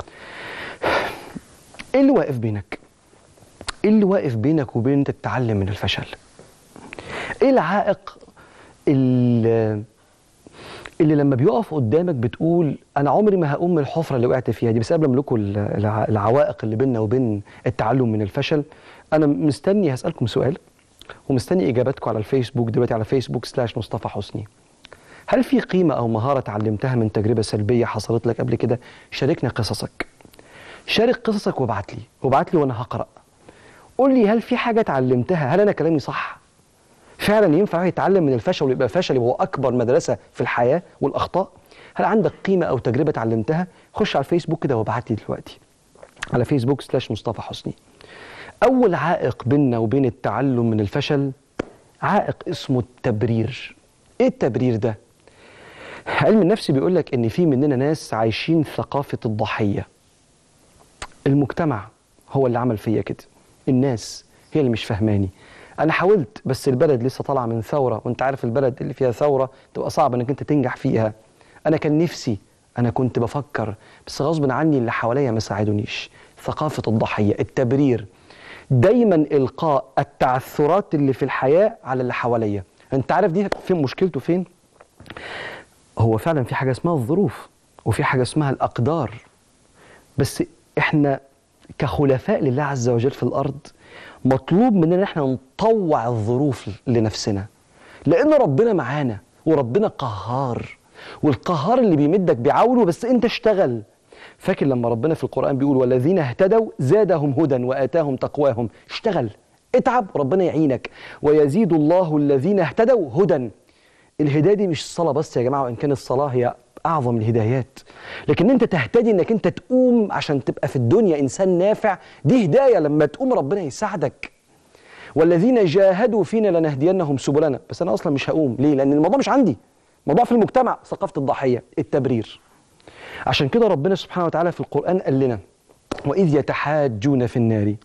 Speaker 1: ايه اللي واقف بينك ايه اللي واقف بينك وبين انت تتعلم من الفشل ايه العائق اللي, اللي لما بيقف قدامك بتقول انا عمري ما هقوم من الحفره اللي وقعت فيها دي بس قبل ما لكم الع- العوائق اللي بيننا وبين التعلم من الفشل انا مستني هسالكم سؤال ومستني اجاباتكم على الفيسبوك دلوقتي على فيسبوك سلاش مصطفى حسني هل في قيمه او مهاره اتعلمتها من تجربه سلبيه حصلت لك قبل كده شاركنا قصصك شارك قصصك وابعت لي وابعت لي وانا هقرا قول لي هل في حاجه اتعلمتها هل انا كلامي صح فعلا ينفع واحد يتعلم من الفشل ويبقى فشل وهو اكبر مدرسه في الحياه والاخطاء هل عندك قيمه او تجربه اتعلمتها خش على الفيسبوك كده وابعت لي دلوقتي على فيسبوك سلاش مصطفى حسني اول عائق بيننا وبين التعلم من الفشل عائق اسمه التبرير ايه التبرير ده علم النفس بيقول لك ان في مننا ناس عايشين ثقافه الضحيه المجتمع هو اللي عمل فيا كده الناس هي اللي مش فهماني انا حاولت بس البلد لسه طالعه من ثوره وانت عارف البلد اللي فيها ثوره تبقى صعب انك انت تنجح فيها انا كان نفسي انا كنت بفكر بس غصب عني اللي حواليا ما ساعدونيش ثقافه الضحيه التبرير دايما القاء التعثرات اللي في الحياه على اللي حواليا انت عارف دي فين مشكلته فين هو فعلا في حاجه اسمها الظروف وفي حاجه اسمها الاقدار بس احنا كخلفاء لله عز وجل في الارض مطلوب مننا ان احنا نطوع الظروف لنفسنا لان ربنا معانا وربنا قهار والقهار اللي بيمدك بعونه بس انت اشتغل فاكر لما ربنا في القران بيقول والذين اهتدوا زادهم هدى واتاهم تقواهم اشتغل اتعب ربنا يعينك ويزيد الله الذين اهتدوا هدى الهدايه دي مش الصلاه بس يا جماعه وان كان الصلاه هي اعظم الهدايات لكن انت تهتدي انك انت تقوم عشان تبقى في الدنيا انسان نافع دي هدايه لما تقوم ربنا يساعدك والذين جاهدوا فينا لنهدينهم سبلنا بس انا اصلا مش هقوم ليه لان الموضوع مش عندي الموضوع في المجتمع ثقافه الضحيه التبرير عشان كده ربنا سبحانه وتعالى في القران قال لنا واذ يتحاجون في النار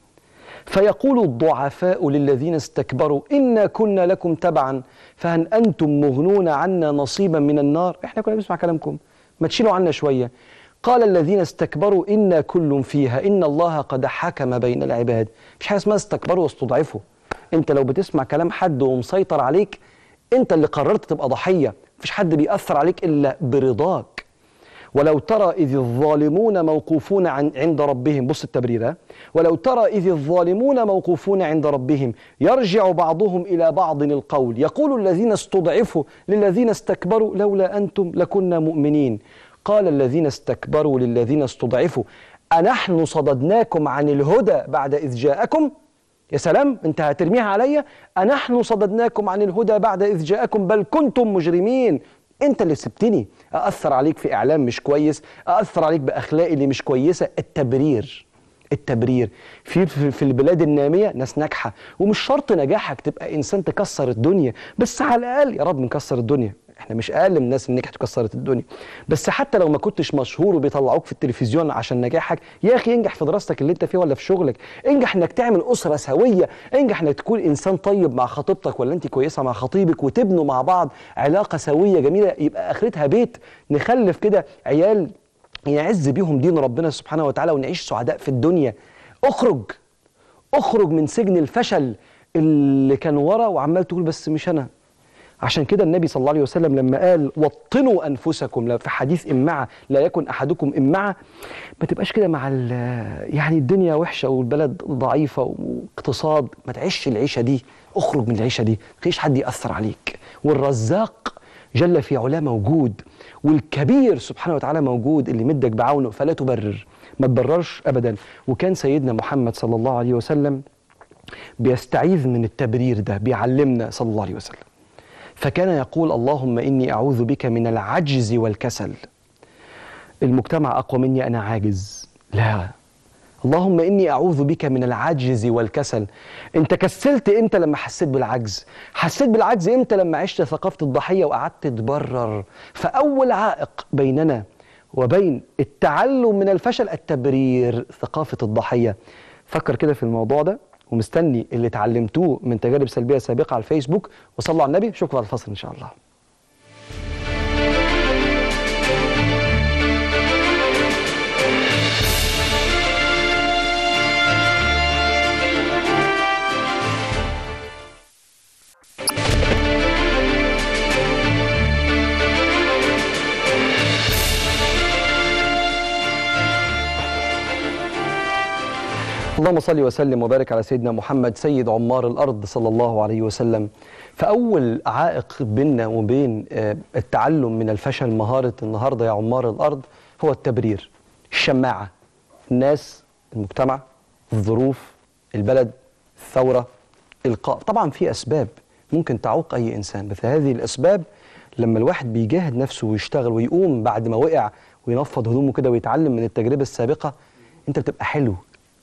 Speaker 1: فيقول الضعفاء للذين استكبروا إنا كنا لكم تبعا فهل أنتم مغنون عنا نصيبا من النار إحنا كنا بنسمع كلامكم ما تشيلوا عنا شوية قال الذين استكبروا إنا كل فيها إن الله قد حكم بين العباد مش حاجة اسمها استكبروا واستضعفوا أنت لو بتسمع كلام حد ومسيطر عليك أنت اللي قررت تبقى ضحية مفيش حد بيأثر عليك إلا برضاك ولو ترى إذ الظالمون موقوفون عن عند ربهم بص التبرير ها؟ ولو ترى إذ الظالمون موقوفون عند ربهم يرجع بعضهم إلى بعض القول يقول الذين استضعفوا للذين استكبروا لولا أنتم لكنا مؤمنين قال الذين استكبروا للذين استضعفوا أنحن صددناكم عن الهدى بعد إذ جاءكم يا سلام انت هترميها عليا أنحن صددناكم عن الهدى بعد إذ جاءكم بل كنتم مجرمين انت اللي سبتني اثر عليك في اعلام مش كويس اثر عليك باخلاقي اللي مش كويسه التبرير التبرير في في في البلاد الناميه ناس ناجحه ومش شرط نجاحك تبقى انسان تكسر الدنيا بس على الاقل يا رب نكسر الدنيا احنا مش اقل من الناس اللي نجحت وكسرت الدنيا بس حتى لو ما كنتش مشهور وبيطلعوك في التلفزيون عشان نجاحك يا اخي انجح في دراستك اللي انت فيها ولا في شغلك انجح انك تعمل اسره سويه انجح انك تكون انسان طيب مع خطيبتك ولا انت كويسه مع خطيبك وتبنوا مع بعض علاقه سويه جميله يبقى اخرتها بيت نخلف كده عيال يعز بيهم دين ربنا سبحانه وتعالى ونعيش سعداء في الدنيا اخرج اخرج من سجن الفشل اللي كان ورا وعمال تقول بس مش انا عشان كده النبي صلى الله عليه وسلم لما قال وطنوا انفسكم لا- في حديث امعه لا يكن احدكم امعه ما تبقاش كده مع ال- يعني الدنيا وحشه والبلد ضعيفه واقتصاد ما تعيش العيشه دي اخرج من العيشه دي ما تخليش حد ياثر عليك والرزاق جل في علاه موجود والكبير سبحانه وتعالى موجود اللي مدك بعونه فلا تبرر ما تبررش ابدا وكان سيدنا محمد صلى الله عليه وسلم بيستعيذ من التبرير ده بيعلمنا صلى الله عليه وسلم فكان يقول اللهم اني اعوذ بك من العجز والكسل المجتمع اقوى مني انا عاجز لا اللهم اني اعوذ بك من العجز والكسل انت كسلت امتى لما حسيت بالعجز حسيت بالعجز امتى لما عشت ثقافه الضحيه وقعدت تبرر فاول عائق بيننا وبين التعلم من الفشل التبرير ثقافه الضحيه فكر كده في الموضوع ده ومستني اللي اتعلمتوه من تجارب سلبيه سابقه على الفيسبوك وصلوا على النبي شكرا على الفصل ان شاء الله اللهم صل وسلم وبارك على سيدنا محمد سيد عمار الارض صلى الله عليه وسلم فاول عائق بيننا وبين آه، التعلم من الفشل مهاره النهارده يا عمار الارض هو التبرير الشماعه الناس المجتمع الظروف البلد الثوره القاء طبعا في اسباب ممكن تعوق اي انسان بس هذه الاسباب لما الواحد بيجاهد نفسه ويشتغل ويقوم بعد ما وقع وينفض هدومه كده ويتعلم من التجربه السابقه انت بتبقى حلو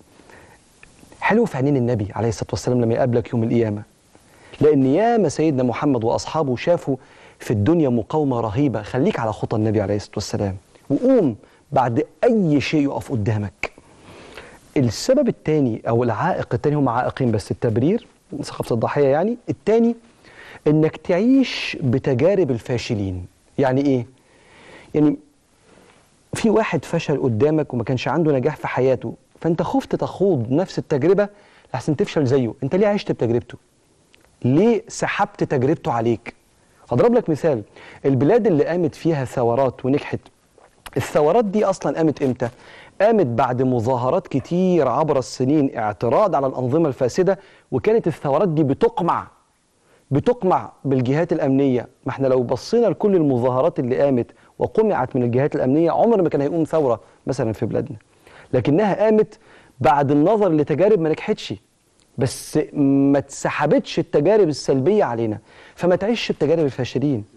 Speaker 1: حلو في عينين النبي عليه الصلاه والسلام لما يقابلك يوم القيامه لان ياما سيدنا محمد واصحابه شافوا في الدنيا مقاومه رهيبه خليك على خطى النبي عليه الصلاه والسلام وقوم بعد اي شيء يقف قدامك السبب الثاني او العائق الثاني هم عائقين بس التبرير ثقافه الضحيه يعني الثاني انك تعيش بتجارب الفاشلين يعني ايه يعني في واحد فشل قدامك وما كانش عنده نجاح في حياته فانت خفت تخوض نفس التجربه لحسن تفشل زيه انت ليه عشت بتجربته ليه سحبت تجربته عليك هضرب لك مثال البلاد اللي قامت فيها ثورات ونجحت الثورات دي اصلا قامت امتى قامت بعد مظاهرات كتير عبر السنين اعتراض على الانظمه الفاسده وكانت الثورات دي بتقمع بتقمع بالجهات الامنيه ما احنا لو بصينا لكل المظاهرات اللي قامت وقمعت من الجهات الامنيه عمر ما كان هيقوم ثوره مثلا في بلادنا لكنها قامت بعد النظر لتجارب ما نجحتش بس ما اتسحبتش التجارب السلبيه علينا فما تعيش بتجارب الفاشلين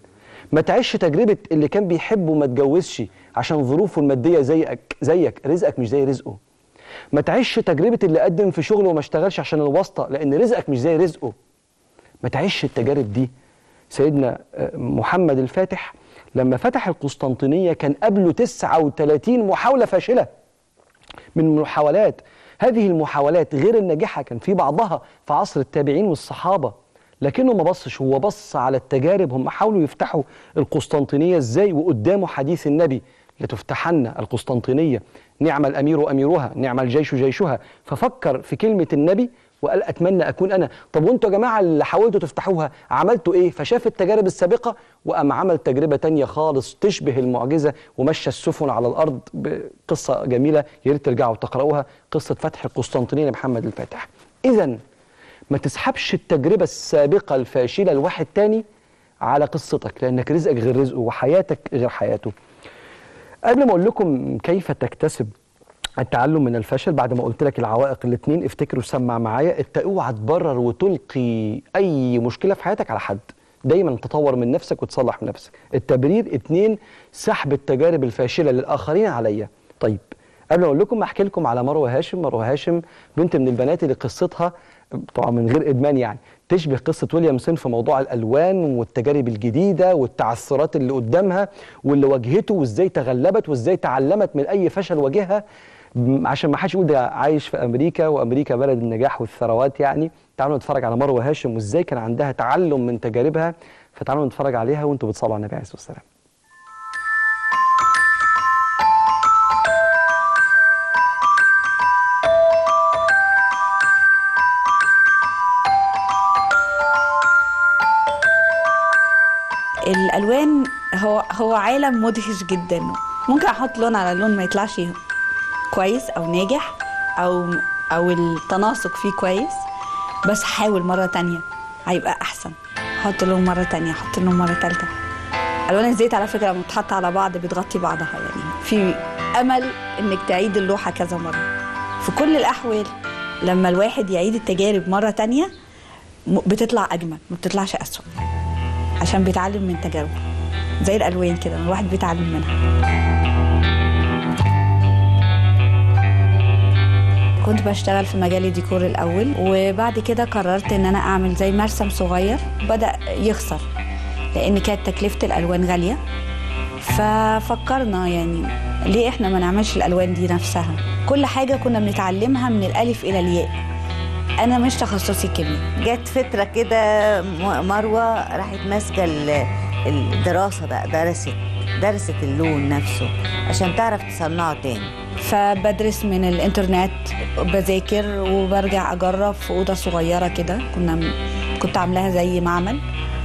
Speaker 1: ما تعيش تجربه اللي كان بيحب وما اتجوزش عشان ظروفه الماديه زيك زيك رزقك مش زي رزقه ما تعيش تجربه اللي قدم في شغله وما اشتغلش عشان الواسطه لان رزقك مش زي رزقه ما تعيش التجارب دي سيدنا آه، محمد الفاتح لما فتح القسطنطينيه كان قبله 39 محاوله فاشله من المحاولات هذه المحاولات غير الناجحة كان في بعضها في عصر التابعين والصحابة لكنه ما بصش هو بص على التجارب هم حاولوا يفتحوا القسطنطينية ازاي وقدامه حديث النبي لتفتحن القسطنطينية نعم الأمير أميرها نعم الجيش جيشها ففكر في كلمة النبي وقال اتمنى اكون انا طب وانتوا يا جماعه اللي حاولتوا تفتحوها عملتوا ايه فشاف التجارب السابقه وقام عمل تجربه تانية خالص تشبه المعجزه ومشى السفن على الارض بقصه جميله يا ريت ترجعوا تقراوها قصه فتح القسطنطينيه لمحمد الفاتح اذا ما تسحبش التجربه السابقه الفاشله لواحد تاني على قصتك لانك رزقك غير رزقه وحياتك غير حياته قبل ما اقول لكم كيف تكتسب التعلم من الفشل بعد ما قلت لك العوائق الاثنين افتكروا سمع معايا انت اوعى تبرر وتلقي اي مشكله في حياتك على حد دايما تطور من نفسك وتصلح من نفسك التبرير اتنين سحب التجارب الفاشله للاخرين عليا طيب قبل ما اقول لكم احكي لكم على مروه هاشم مروه هاشم بنت من البنات اللي قصتها طبعا من غير ادمان يعني تشبه قصه ويليامسون في موضوع الالوان والتجارب الجديده والتعثرات اللي قدامها واللي واجهته وازاي تغلبت وازاي تعلمت من اي فشل واجهها م- عشان ما حدش يقول ده عايش في امريكا وامريكا بلد النجاح والثروات يعني تعالوا نتفرج على مروه هاشم وازاي كان عندها تعلم من تجاربها فتعالوا نتفرج عليها وانتوا بتصلوا على النبي عليه الصلاه والسلام
Speaker 3: الالوان هو هو عالم مدهش جدا ممكن احط لون على لون ما يطلعش كويس او ناجح او او التناسق فيه كويس بس حاول مره تانية هيبقى احسن احط لون مره تانية احط لون مره تالتة الوان الزيت على فكره لما بتحط على بعض بتغطي بعضها يعني في امل انك تعيد اللوحه كذا مره في كل الاحوال لما الواحد يعيد التجارب مره تانية م- بتطلع اجمل ما بتطلعش اسوء عشان بيتعلم من تجاربه زي الالوان كده الواحد بيتعلم منها كنت بشتغل في مجال الديكور الاول وبعد كده قررت ان انا اعمل زي مرسم صغير بدا يخسر لان كانت تكلفه الالوان غاليه ففكرنا يعني ليه احنا ما نعملش الالوان دي نفسها كل حاجه كنا بنتعلمها من الالف الى الياء انا مش تخصصي كيمياء
Speaker 4: جت فترة كده م- مروة راحت ماسكة ال- الدراسة بقى درست درست اللون نفسه عشان تعرف تصنعه تاني
Speaker 3: فبدرس من الانترنت بذاكر وبرجع اجرب في اوضه صغيره كده كنا كنت عاملاها زي معمل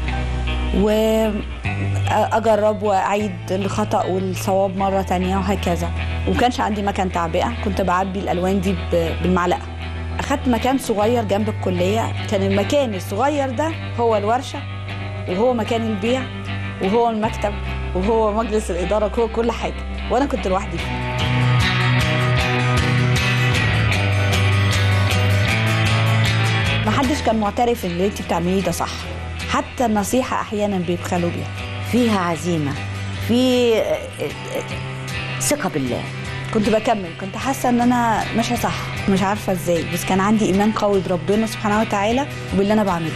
Speaker 3: واجرب واعيد الخطا والصواب مره تانية وهكذا وكانش عندي مكان تعبئه كنت بعبي الالوان دي ب- بالمعلقه اخدت مكان صغير جنب الكليه كان المكان الصغير ده هو الورشه وهو مكان البيع وهو المكتب وهو مجلس الاداره وهو كل حاجه وانا كنت لوحدي فيه ما حدش كان معترف ان اللي انت بتعمليه ده صح حتى النصيحه احيانا بيبخلوا بيها
Speaker 4: فيها عزيمة في آه، آه، ثقة بالله
Speaker 3: كنت بكمل كنت حاسه ان انا ماشيه صح مش عارفه ازاي بس كان عندي ايمان قوي بربنا سبحانه وتعالى وباللي انا بعمله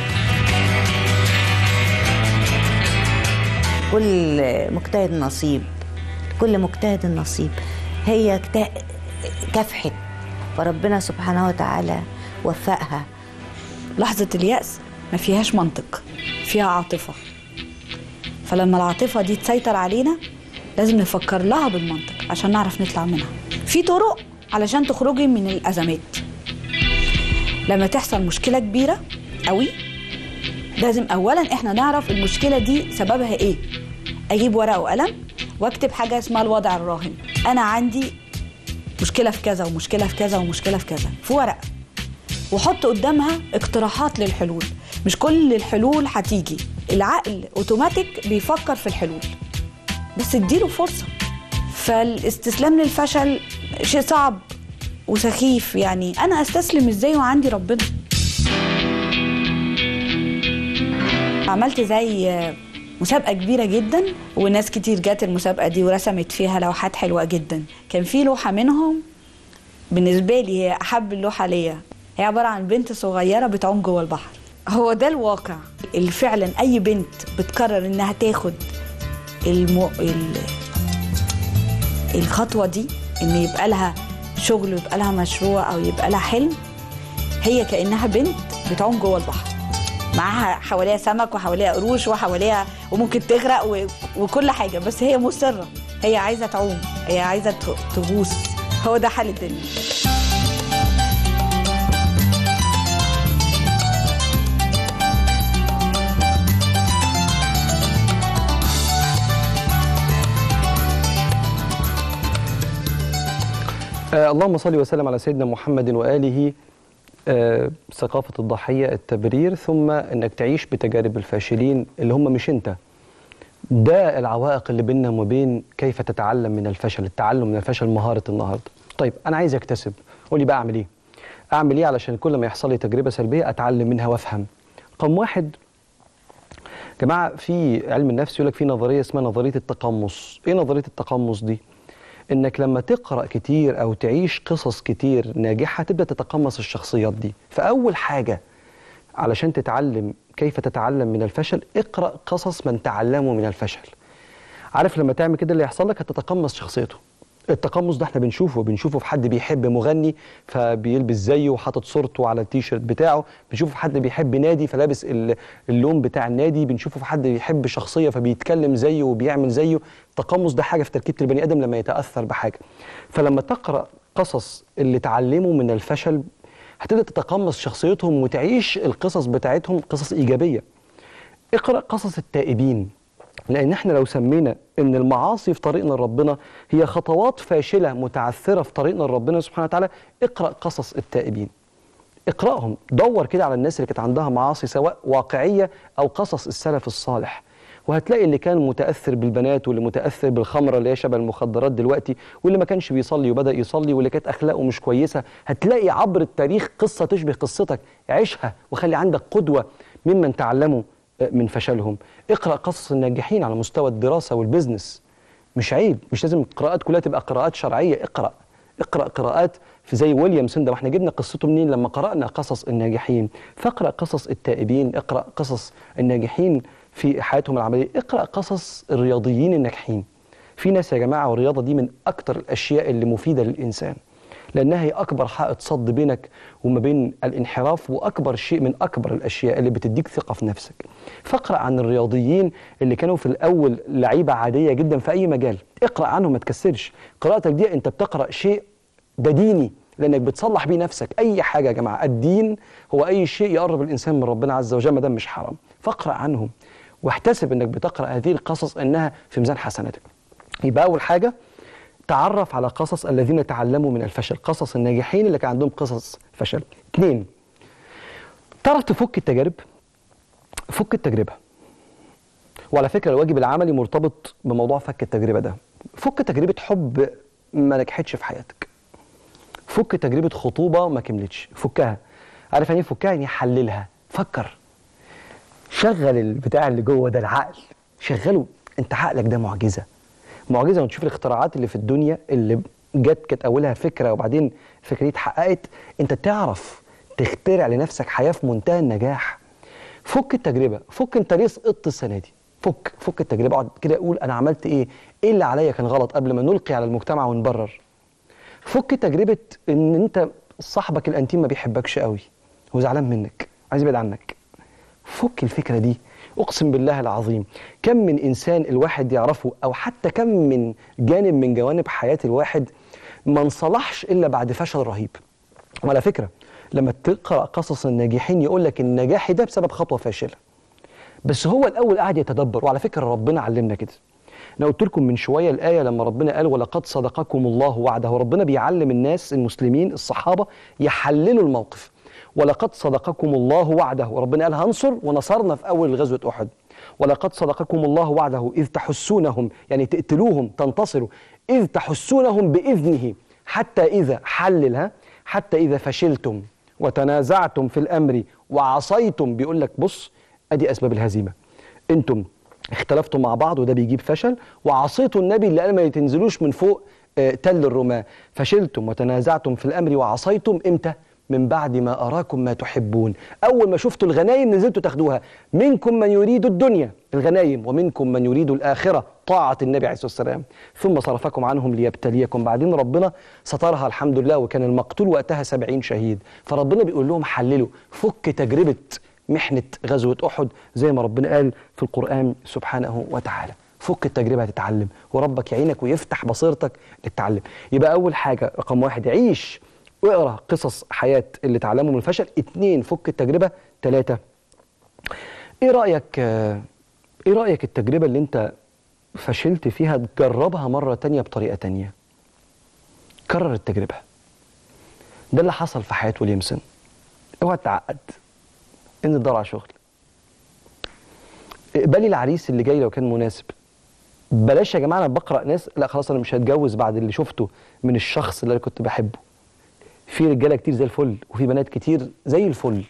Speaker 4: كل مجتهد نصيب كل مجتهد نصيب هي اجت- كافحت فربنا سبحانه وتعالى وفقها
Speaker 3: لحظه الياس ما فيهاش منطق فيها عاطفه فلما العاطفه دي تسيطر علينا لازم نفكر لها بالمنطق عشان نعرف نطلع منها في طرق علشان تخرجي من الازمات لما تحصل مشكله كبيره قوي لازم اولا احنا نعرف المشكله دي سببها ايه اجيب ورقه وقلم واكتب حاجه اسمها الوضع الراهن انا عندي مشكله في كذا ومشكله في كذا ومشكله في كذا في ورقه وحط قدامها اقتراحات للحلول مش كل الحلول هتيجي العقل اوتوماتيك بيفكر في الحلول بس اديله فرصه فالاستسلام للفشل شيء صعب وسخيف يعني انا استسلم ازاي وعندي ربنا عملت زي مسابقة كبيرة جدا وناس كتير جات المسابقة دي ورسمت فيها لوحات حلوة جدا كان في لوحة منهم بالنسبة لي هي أحب اللوحة ليا هي عبارة عن بنت صغيرة بتعوم جوه البحر هو ده الواقع اللي فعلا أي بنت بتقرر إنها تاخد المو... ال... الخطوة دي إن يبقى لها شغل ويبقى لها مشروع أو يبقى لها حلم هي كأنها بنت بتعوم جوه البحر معاها حواليها سمك وحواليها قروش وحواليها وممكن تغرق و... وكل حاجة بس هي مصرة هي عايزة تعوم هي عايزة ت- تغوص هو ده حال الدنيا
Speaker 1: آه اللهم صل وسلم على سيدنا محمد وآله آه ثقافة الضحية التبرير ثم أنك تعيش بتجارب الفاشلين اللي هم مش أنت ده العوائق اللي بيننا وما بين كيف تتعلم من الفشل التعلم من الفشل مهارة النهاردة طيب أنا عايز أكتسب قولي بقى أعمل إيه أعمل إيه علشان كل ما يحصل لي تجربة سلبية أتعلم منها وأفهم رقم واحد جماعة في علم النفس يقول لك في نظرية اسمها نظرية التقمص إيه نظرية التقمص دي؟ انك لما تقرا كتير او تعيش قصص كتير ناجحه تبدا تتقمص الشخصيات دي فاول حاجه علشان تتعلم كيف تتعلم من الفشل اقرا قصص من تعلموا من الفشل عارف لما تعمل كده اللي يحصل لك هتتقمص شخصيته التقمص ده احنا بنشوفه بنشوفه في حد بيحب مغني فبيلبس زيه وحاطط صورته على التيشيرت بتاعه بنشوفه في حد بيحب نادي فلابس ال- اللون بتاع النادي بنشوفه في حد بيحب شخصية فبيتكلم زيه وبيعمل زيه التقمص ده حاجة في تركيبة البني آدم لما يتأثر بحاجة فلما تقرأ قصص اللي اتعلموا من الفشل هتبدأ تتقمص شخصيتهم وتعيش القصص بتاعتهم قصص إيجابية اقرأ قصص التائبين لأن احنا لو سمينا إن المعاصي في طريقنا لربنا هي خطوات فاشلة متعثرة في طريقنا لربنا سبحانه وتعالى اقرأ قصص التائبين اقرأهم دور كده على الناس اللي كانت عندها معاصي سواء واقعية أو قصص السلف الصالح وهتلاقي اللي كان متأثر بالبنات واللي متأثر بالخمرة اللي هي شبه المخدرات دلوقتي واللي ما كانش بيصلي وبدأ يصلي واللي كانت أخلاقه مش كويسة هتلاقي عبر التاريخ قصة تشبه قصتك عيشها وخلي عندك قدوة ممن تعلموا من فشلهم اقرأ قصص الناجحين على مستوى الدراسة والبزنس مش عيب مش لازم القراءات كلها تبقى قراءات شرعية اقرأ اقرأ قراءات في زي ويليام سندا واحنا جبنا قصته منين لما قرأنا قصص الناجحين فاقرأ قصص التائبين اقرأ قصص الناجحين في حياتهم العملية اقرأ قصص الرياضيين الناجحين في ناس يا جماعة والرياضة دي من أكتر الأشياء اللي مفيدة للإنسان لأنها هي أكبر حائط صد بينك وما بين الانحراف وأكبر شيء من أكبر الأشياء اللي بتديك ثقة في نفسك فاقرأ عن الرياضيين اللي كانوا في الأول لعيبة عادية جدا في أي مجال اقرأ عنهم ما تكسرش قراءتك دي أنت بتقرأ شيء ده ديني لانك بتصلح بيه نفسك اي حاجه يا جماعه الدين هو اي شيء يقرب الانسان من ربنا عز وجل ما دام مش حرام فاقرا عنهم واحتسب انك بتقرا هذه القصص انها في ميزان حسناتك يبقى اول حاجه تعرف على قصص الذين تعلموا من الفشل قصص الناجحين اللي كان عندهم قصص فشل اثنين تعرف تفك التجارب فك التجربه وعلى فكره الواجب العملي مرتبط بموضوع فك التجربه ده فك تجربه حب ما نجحتش في حياتك فك تجربه خطوبه ما كملتش فكها عارف يعني ايه فكها يعني حللها فكر شغل البتاع اللي جوه ده العقل شغله انت عقلك ده معجزه معجزه وتشوف الاختراعات اللي في الدنيا اللي جت كانت اولها فكره وبعدين الفكره دي اتحققت انت تعرف تخترع لنفسك حياه في منتهى النجاح فك التجربه فك انت ليه سقطت السنه دي فك فك التجربه اقعد كده اقول انا عملت ايه ايه اللي عليا كان غلط قبل ما نلقي على المجتمع ونبرر فك تجربه ان انت صاحبك الانتيم ما بيحبكش قوي هو زعلان منك عايز يبعد عنك فك الفكره دي اقسم بالله العظيم كم من انسان الواحد يعرفه او حتى كم من جانب من جوانب حياه الواحد ما انصلحش الا بعد فشل رهيب وعلى فكره لما تقرا قصص الناجحين يقول لك النجاح ده بسبب خطوه فاشله بس هو الاول قاعد يتدبر وعلى فكره ربنا علمنا كده انا قلت لكم من شويه الايه لما ربنا قال ولقد صدقكم الله وعده ربنا بيعلم الناس المسلمين الصحابه يحللوا الموقف ولقد صدقكم الله وعده وربنا قال هنصر ونصرنا في اول غزوه احد ولقد صدقكم الله وعده اذ تحسونهم يعني تقتلوهم تنتصروا اذ تحسونهم باذنه حتى اذا حللها حتى اذا فشلتم وتنازعتم في الامر وعصيتم بيقول لك بص ادي اسباب الهزيمه انتم اختلفتوا مع بعض وده بيجيب فشل وعصيتوا النبي اللي قال ما تنزلوش من فوق آه، تل الرماة فشلتم وتنازعتم في الأمر وعصيتم إمتى؟ من بعد ما أراكم ما تحبون أول ما شفتوا الغنايم نزلتوا تاخدوها منكم من يريد الدنيا الغنايم ومنكم من يريد الآخرة طاعة النبي عليه الصلاة والسلام ثم صرفكم عنهم ليبتليكم بعدين ربنا سترها الحمد لله وكان المقتول وقتها سبعين شهيد فربنا بيقول لهم حللوا فك تجربة محنة غزوة أحد زي ما ربنا قال في القرآن سبحانه وتعالى فك التجربة هتتعلم وربك يعينك ويفتح بصيرتك للتعلم يبقى أول حاجة رقم واحد عيش واقرا قصص حياة اللي اتعلموا من الفشل اتنين فك التجربة تلاتة ايه رأيك آه، ايه رأيك التجربة اللي انت فشلت فيها تجربها مرة تانية بطريقة تانية كرر التجربة ده اللي حصل في حياة ويليامسون اوعى تتعقد ان تدور على شغل اقبلي العريس اللي جاي لو كان مناسب بلاش يا جماعه انا بقرا ناس لا خلاص انا مش هتجوز بعد اللي شفته من الشخص اللي انا كنت بحبه في رجاله كتير زي الفل وفي بنات كتير زي الفل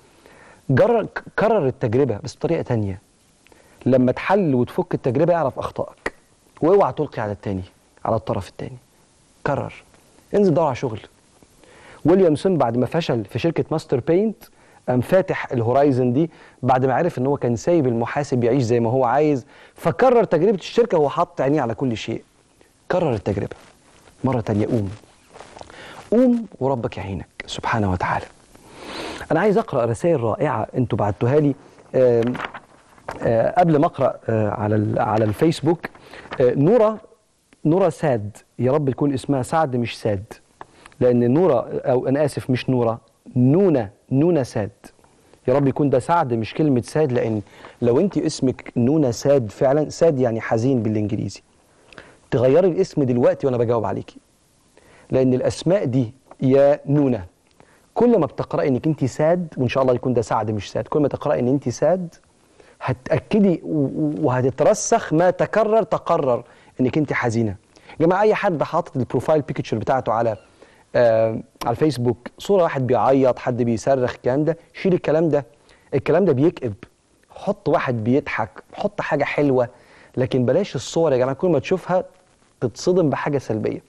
Speaker 1: جرر كرر التجربه بس بطريقه تانية لما تحل وتفك التجربه اعرف اخطائك واوعى تلقي على التاني على الطرف التاني كرر انزل دور على شغل ويليامسون بعد ما فشل في شركه ماستر بينت قام فاتح الهورايزن دي بعد ما عرف ان هو كان سايب المحاسب يعيش زي ما هو عايز فكرر تجربه الشركه وهو حط عينيه على كل شيء كرر التجربه مره تانية قوم قوم وربك يعينك سبحانه وتعالى انا عايز اقرا رسائل رائعه انتوا بعتوها لي آم، آه، قبل ما اقرا آه، على ال- على الفيسبوك آه، نورا نورا ساد يا رب تكون اسمها سعد مش ساد لان نورا او انا اسف مش نورا نونا نونا ساد يا رب يكون ده سعد مش كلمه ساد لان لو انت اسمك نونا ساد فعلا ساد يعني حزين بالانجليزي تغيري الاسم دلوقتي وانا بجاوب عليكي لان الاسماء دي يا نونا كل ما بتقراي انك انت ساد وان شاء الله يكون ده سعد مش ساد كل ما تقراي ان انت ساد هتاكدي و- و- وهتترسخ ما تكرر تقرر انك انت حزينه يا جماعه اي حد حاطط البروفايل بيكتشر بتاعته على آه على الفيسبوك صوره واحد بيعيط حد بيصرخ الكلام ده شيل الكلام ده الكلام ده بيكئب حط واحد بيضحك حط حاجه حلوه لكن بلاش الصور يا جماعه كل ما تشوفها تتصدم بحاجه سلبيه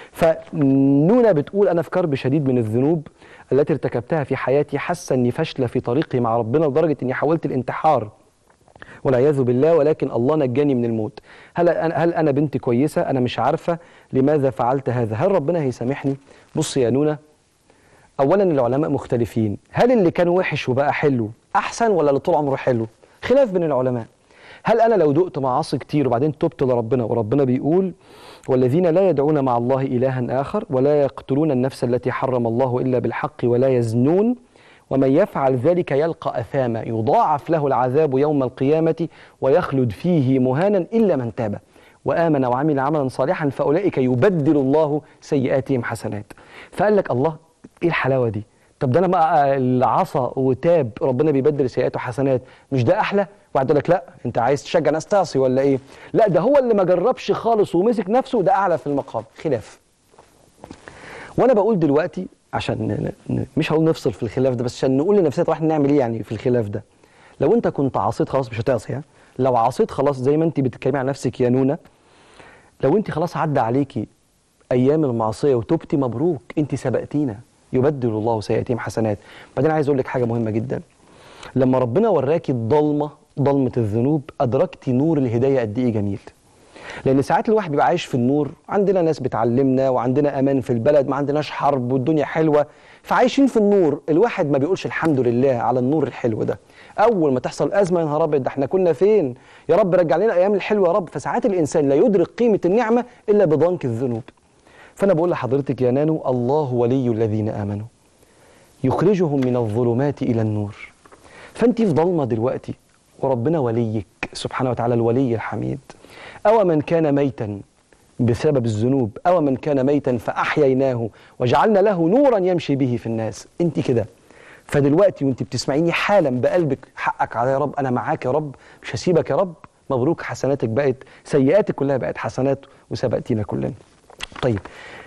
Speaker 1: فنونا بتقول انا في كرب شديد من الذنوب التي ارتكبتها في حياتي حاسه اني فاشله في طريقي مع ربنا لدرجه اني حاولت الانتحار والعياذ بالله ولكن الله نجاني من الموت هل انا هل انا بنت كويسه انا مش عارفه لماذا فعلت هذا هل ربنا هيسامحني بص يا نونا اولا العلماء مختلفين هل اللي كان وحش وبقى حلو احسن ولا اللي طول عمره حلو خلاف بين العلماء هل انا لو دقت معاصي كتير وبعدين تبت لربنا وربنا بيقول والذين لا يدعون مع الله الها اخر ولا يقتلون النفس التي حرم الله الا بالحق ولا يزنون ومن يفعل ذلك يلقى اثاما يضاعف له العذاب يوم القيامه ويخلد فيه مهانا الا من تاب وامن وعمل عملا صالحا فاولئك يبدل الله سيئاتهم حسنات فقال لك الله ايه الحلاوه دي طب ده انا بقى اللي عصى وتاب ربنا بيبدل سيئاته حسنات مش ده احلى وبعد لك لا انت عايز تشجع ناس تعصي ولا ايه لا ده هو اللي ما جربش خالص ومسك نفسه ده اعلى في المقام خلاف وانا بقول دلوقتي عشان ن- ن- مش هقول نفصل في الخلاف ده بس عشان نقول لنفسنا طب احنا نعمل ايه يعني في الخلاف ده لو انت كنت عصيت خلاص مش هتعصي ها لو عصيت خلاص زي ما انت بتتكلمي عن نفسك يا نونا لو انت خلاص عدى عليكي ايام المعصيه وتوبتي مبروك انت سبقتينا يبدل الله سيئاتهم حسنات بعدين عايز اقول لك حاجه مهمه جدا لما ربنا وراكي الضلمه ضلمه الذنوب ادركتي نور الهدايه قد ايه جميل لان ساعات الواحد بيبقى عايش في النور عندنا ناس بتعلمنا وعندنا امان في البلد ما عندناش حرب والدنيا حلوه فعايشين في النور الواحد ما بيقولش الحمد لله على النور الحلو ده اول ما تحصل ازمه يا نهار ابيض ده احنا كنا فين يا رب رجع لنا الايام الحلوه يا رب فساعات الانسان لا يدرك قيمه النعمه الا بضنك الذنوب فانا بقول لحضرتك يا نانو الله ولي الذين امنوا يخرجهم من الظلمات الى النور فانت في ضلمه دلوقتي وربنا وليك سبحانه وتعالى الولي الحميد او من كان ميتا بسبب الذنوب او من كان ميتا فاحييناه وجعلنا له نورا يمشي به في الناس انت كده فدلوقتي وانت بتسمعيني حالا بقلبك حقك على يا رب انا معاك يا رب مش هسيبك يا رب مبروك حسناتك بقت سيئاتك كلها بقت حسنات وسبقتينا كلنا طيب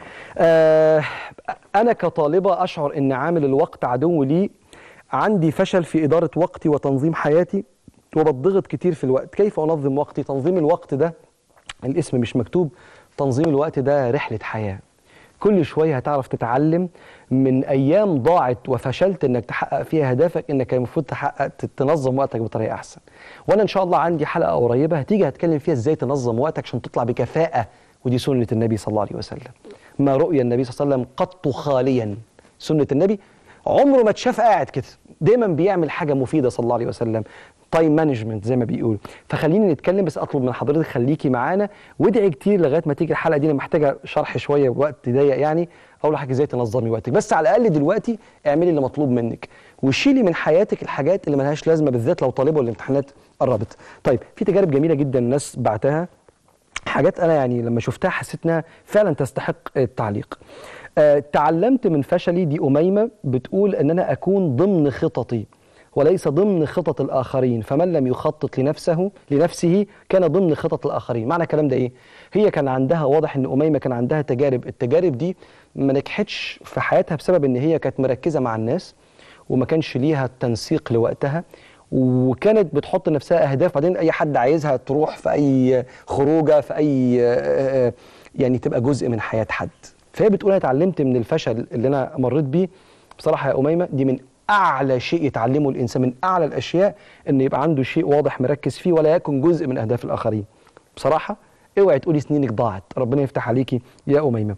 Speaker 1: آه انا كطالبه اشعر ان عامل الوقت عدو لي عندي فشل في اداره وقتي وتنظيم حياتي وبتضغط كتير في الوقت كيف انظم وقتي تنظيم الوقت ده الاسم مش مكتوب تنظيم الوقت ده رحله حياه كل شويه هتعرف تتعلم من ايام ضاعت وفشلت انك تحقق فيها هدفك انك المفروض تحقق تنظم وقتك بطريقه احسن وانا ان شاء الله عندي حلقه قريبه هتيجي هتكلم فيها ازاي تنظم وقتك عشان تطلع بكفاءه ودي سنه النبي صلى الله عليه وسلم ما رؤي النبي صلى الله عليه وسلم قط خاليا سنه النبي عمره ما اتشاف قاعد كده دايما بيعمل حاجه مفيده صلى الله عليه وسلم تايم مانجمنت زي ما بيقولوا فخليني نتكلم بس اطلب من حضرتك خليكي معانا وادعي كتير لغايه ما تيجي الحلقه دي انا محتاجه شرح شويه وقت ضيق يعني اول حاجه ازاي تنظمي وقتك بس على الاقل دلوقتي اعملي اللي مطلوب منك وشيلي من حياتك الحاجات اللي ملهاش لازمه بالذات لو طالبه والامتحانات قربت طيب في تجارب جميله جدا الناس بعتها حاجات انا يعني لما شفتها حسيت انها فعلا تستحق التعليق آه، تعلمت من فشلي دي أميمة بتقول أن أنا أكون ضمن خططي وليس ضمن خطط الآخرين فمن لم يخطط لنفسه لنفسه كان ضمن خطط الآخرين معنى الكلام ده إيه؟ هي كان عندها واضح أن أميمة كان عندها تجارب التجارب دي ما نجحتش في حياتها بسبب أن هي كانت مركزة مع الناس وما كانش ليها التنسيق لوقتها وكانت بتحط لنفسها اهداف بعدين اي حد عايزها تروح في اي خروجه في اي آه، آه، يعني تبقى جزء من حياه حد فهي بتقول انا اتعلمت من الفشل اللي انا مريت بيه بصراحه يا اميمه دي من اعلى شيء يتعلمه الانسان من اعلى الاشياء ان يبقى عنده شيء واضح مركز فيه ولا يكن جزء من اهداف الاخرين بصراحه اوعي تقولي سنينك ضاعت ربنا يفتح عليكي يا اميمه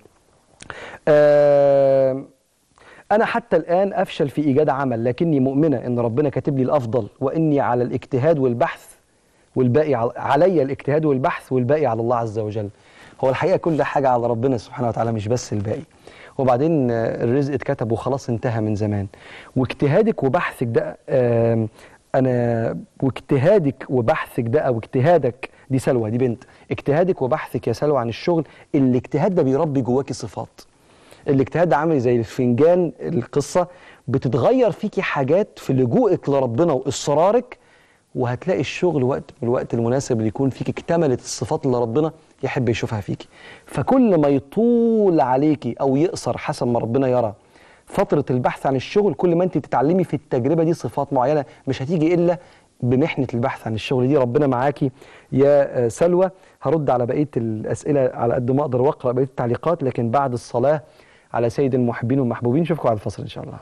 Speaker 1: آه أنا حتى الآن أفشل في إيجاد عمل لكني مؤمنة إن ربنا كاتب لي الأفضل وإني على الاجتهاد والبحث والباقي على علي الاجتهاد والبحث والباقي على الله عز وجل هو الحقيقة كل حاجة على ربنا سبحانه وتعالى مش بس الباقي وبعدين آه، الرزق اتكتب وخلاص انتهى من زمان واجتهادك وبحثك ده آم، أنا واجتهادك وبحثك ده أو اجتهادك دي سلوى دي بنت اجتهادك وبحثك يا سلوى عن الشغل الاجتهاد ده بيربي جواكي صفات الاجتهاد ده عامل زي الفنجان القصة بتتغير فيكي حاجات في لجوءك لربنا وإصرارك وهتلاقي الشغل وقت من الوقت المناسب اللي يكون فيك اكتملت الصفات اللي ربنا يحب يشوفها فيكي فكل ما يطول عليكي أو يقصر حسب ما ربنا يرى فترة البحث عن الشغل كل ما انت تتعلمي في التجربة دي صفات معينة مش هتيجي إلا بمحنة البحث عن الشغل دي ربنا معاكي يا آه، سلوى هرد على بقية الأسئلة على قد ما أقدر وأقرأ بقية التعليقات لكن بعد الصلاة على سيد المحبين والمحبوبين نشوفكم على الفصل إن شاء الله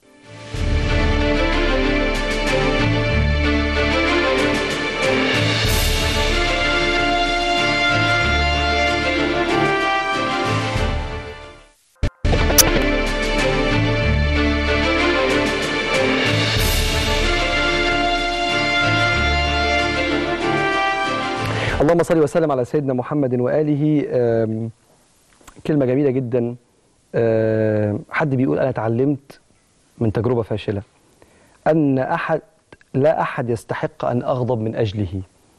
Speaker 1: اللهم صل وسلم على سيدنا محمد وآله آم، كلمة جميلة جدا آم، حد بيقول أنا اتعلمت من تجربة فاشلة أن أحد لا أحد يستحق أن أغضب من أجله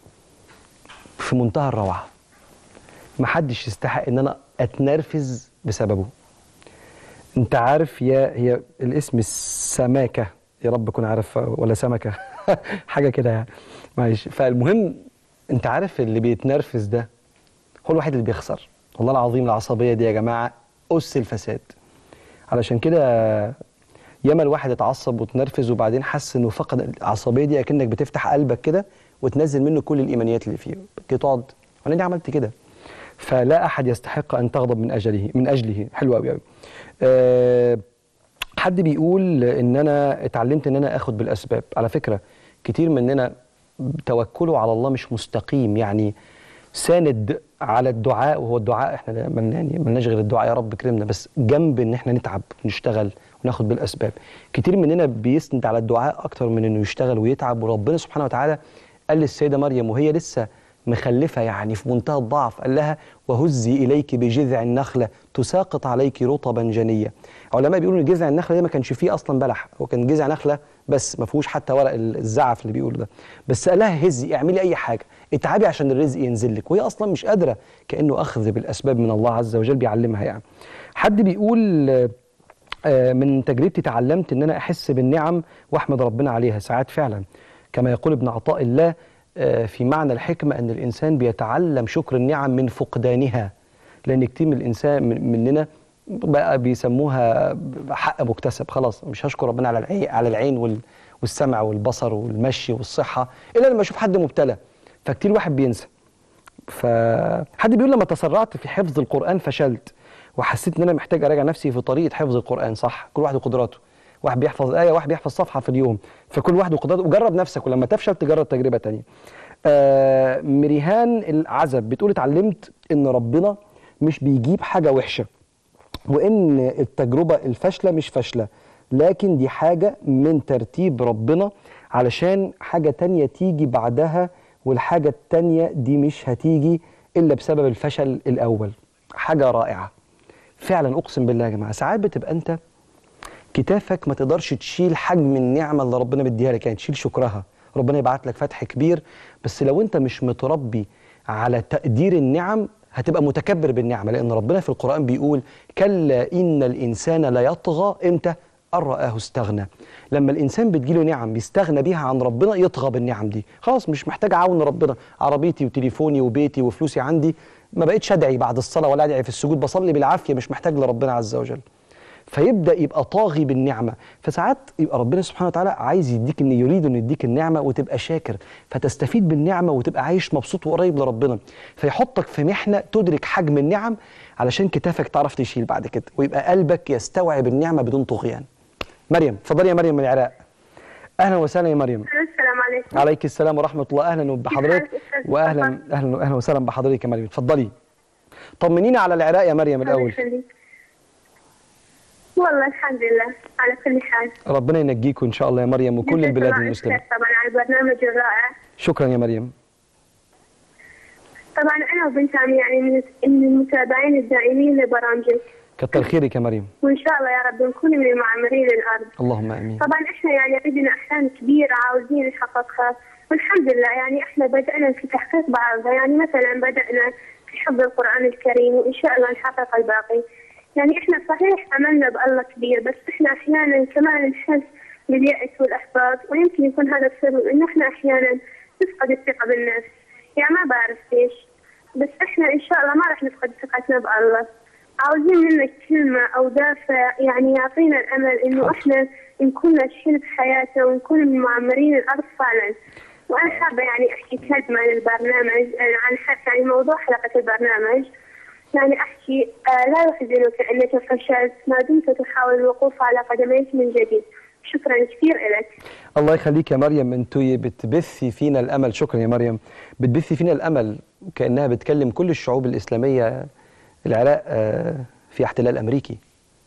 Speaker 1: في منتهى الروعة محدش يستحق أن أنا أتنرفز بسببه أنت عارف يا هي الاسم السماكة يا رب أكون عارف ولا سمكة حاجة كده يعني معلش فالمهم أنت عارف اللي بيتنرفز ده هو الوحيد اللي بيخسر والله العظيم العصبية دي يا جماعة أس الفساد علشان كده ياما الواحد اتعصب وتنرفز وبعدين حس انه فقد العصبيه دي اكنك بتفتح قلبك كده وتنزل منه كل الايمانيات اللي فيه كده تقعد وانا ليه عملت كده فلا احد يستحق ان تغضب من اجله من اجله حلو قوي قوي أه حد بيقول ان انا اتعلمت ان انا اخد بالاسباب على فكره كتير مننا توكله على الله مش مستقيم يعني ساند على الدعاء وهو الدعاء احنا من يعني ملناش غير الدعاء يا رب كرمنا بس جنب ان احنا نتعب ونشتغل وناخد بالاسباب كتير مننا بيسند على الدعاء اكتر من انه يشتغل ويتعب وربنا سبحانه وتعالى قال للسيده مريم وهي لسه مخلفه يعني في منتهى الضعف قال لها وهزي اليك بجذع النخله تساقط عليك رطبا جنيا علماء بيقولوا ان جذع النخله ده ما كانش فيه اصلا بلح هو كان جذع نخله بس ما فيهوش حتى ورق الزعف اللي بيقولوا ده بس قال لها هزي اعملي اي حاجه اتعبي عشان الرزق ينزل لك وهي اصلا مش قادره كانه اخذ بالاسباب من الله عز وجل بيعلمها يعني حد بيقول آه، آه، من تجربتي تعلمت ان انا احس بالنعم واحمد ربنا عليها ساعات فعلا كما يقول ابن عطاء الله آه، في معنى الحكمه ان الانسان بيتعلم شكر النعم من فقدانها لان كتير من الانسان من- مننا بقى بيسموها حق مكتسب خلاص مش هشكر ربنا على العين على العين وال والسمع والبصر والمشي والصحه الا لما اشوف حد مبتلى فكتير واحد بينسى فحد بيقول لما تسرعت في حفظ القرآن فشلت وحسيت ان انا محتاج اراجع نفسي في طريقة حفظ القرآن صح كل واحد وقدراته واحد بيحفظ آية واحد بيحفظ صفحة في اليوم فكل واحد وقدراته وجرب نفسك ولما تفشل تجرب تجربة تانية آه مريهان العزب بتقول اتعلمت ان ربنا مش بيجيب حاجة وحشة وان التجربه الفاشله مش فاشله لكن دي حاجه من ترتيب ربنا علشان حاجه تانية تيجي بعدها والحاجه التانية دي مش هتيجي الا بسبب الفشل الاول حاجه رائعه فعلا اقسم بالله يا جماعه ساعات بتبقى انت كتافك ما تقدرش تشيل حجم النعمه اللي ربنا مديها لك يعني تشيل شكرها ربنا يبعت لك فتح كبير بس لو انت مش متربي على تقدير النعم هتبقى متكبر بالنعمه لان ربنا في القران بيقول كلا ان الانسان لا يطغى امتى ان رآه استغنى لما الانسان بتجيله نعم بيستغنى بيها عن ربنا يطغى بالنعم دي خلاص مش محتاج اعون ربنا عربيتي وتليفوني وبيتي وفلوسي عندي ما بقتش ادعي بعد الصلاه ولا ادعي في السجود بصلي بالعافيه مش محتاج لربنا عز وجل فيبدا يبقى طاغي بالنعمه فساعات يبقى ربنا سبحانه وتعالى عايز يديك ان يريد ان يديك النعمه وتبقى شاكر فتستفيد بالنعمه وتبقى عايش مبسوط وقريب لربنا فيحطك في محنه تدرك حجم النعم علشان كتافك تعرف تشيل بعد كده ويبقى قلبك يستوعب النعمه بدون طغيان مريم اتفضلي يا مريم من العراق اهلا وسهلا يا مريم
Speaker 5: السلام عليكم
Speaker 1: عليك السلام ورحمه الله اهلا بحضرتك
Speaker 5: كيف حالك أستاذ
Speaker 1: واهلا
Speaker 5: مصطفى؟
Speaker 1: اهلا اهلا وسهلا بحضرتك يا مريم اتفضلي طمنينا على العراق يا مريم
Speaker 5: الله
Speaker 1: الاول
Speaker 5: يخليك. والله الحمد لله على كل حال
Speaker 1: ربنا ينجيكم ان شاء الله يا مريم وكل
Speaker 5: جزاك
Speaker 1: البلاد
Speaker 5: الله
Speaker 1: المسلمه
Speaker 5: خير طبعا على البرنامج الرائع
Speaker 1: شكرا يا مريم
Speaker 5: طبعا انا وبنت عمي يعني من من المتابعين الدائمين لبرامجك
Speaker 1: كتر خيرك يا مريم
Speaker 5: وان شاء الله يا رب نكون من المعمرين الارض
Speaker 1: اللهم امين
Speaker 5: طبعا احنا يعني عندنا احلام كبيره عاوزين نحققها والحمد لله يعني احنا بدانا في تحقيق بعضها يعني مثلا بدانا في حفظ القران الكريم وان شاء الله نحقق الباقي يعني احنا صحيح املنا بالله كبير بس احنا احيانا كمان نحس باليأس والاحباط ويمكن يكون هذا السبب ان احنا احيانا نفقد الثقه بالنفس يعني ما بعرف ليش بس احنا ان شاء الله ما راح نفقد ثقتنا بالله عاوزين منك كلمة أو دافع يعني يعطينا الأمل إنه
Speaker 1: حاضر.
Speaker 5: إحنا نكون ناجحين بحياتنا ونكون من معمرين الأرض فعلا وأنا حابة يعني أحكي كلمة عن البرنامج آه، عن ح- يعني موضوع حلقة البرنامج يعني أحكي آه لا يحزنك أنك فشلت ما دمت تحاول الوقوف على قدميك من جديد شكرا كثير لك
Speaker 1: الله يخليك يا مريم انتوا بتبثي فينا الامل شكرا يا مريم بتبثي فينا الامل كانها بتكلم كل الشعوب الاسلاميه العراق آه، في احتلال امريكي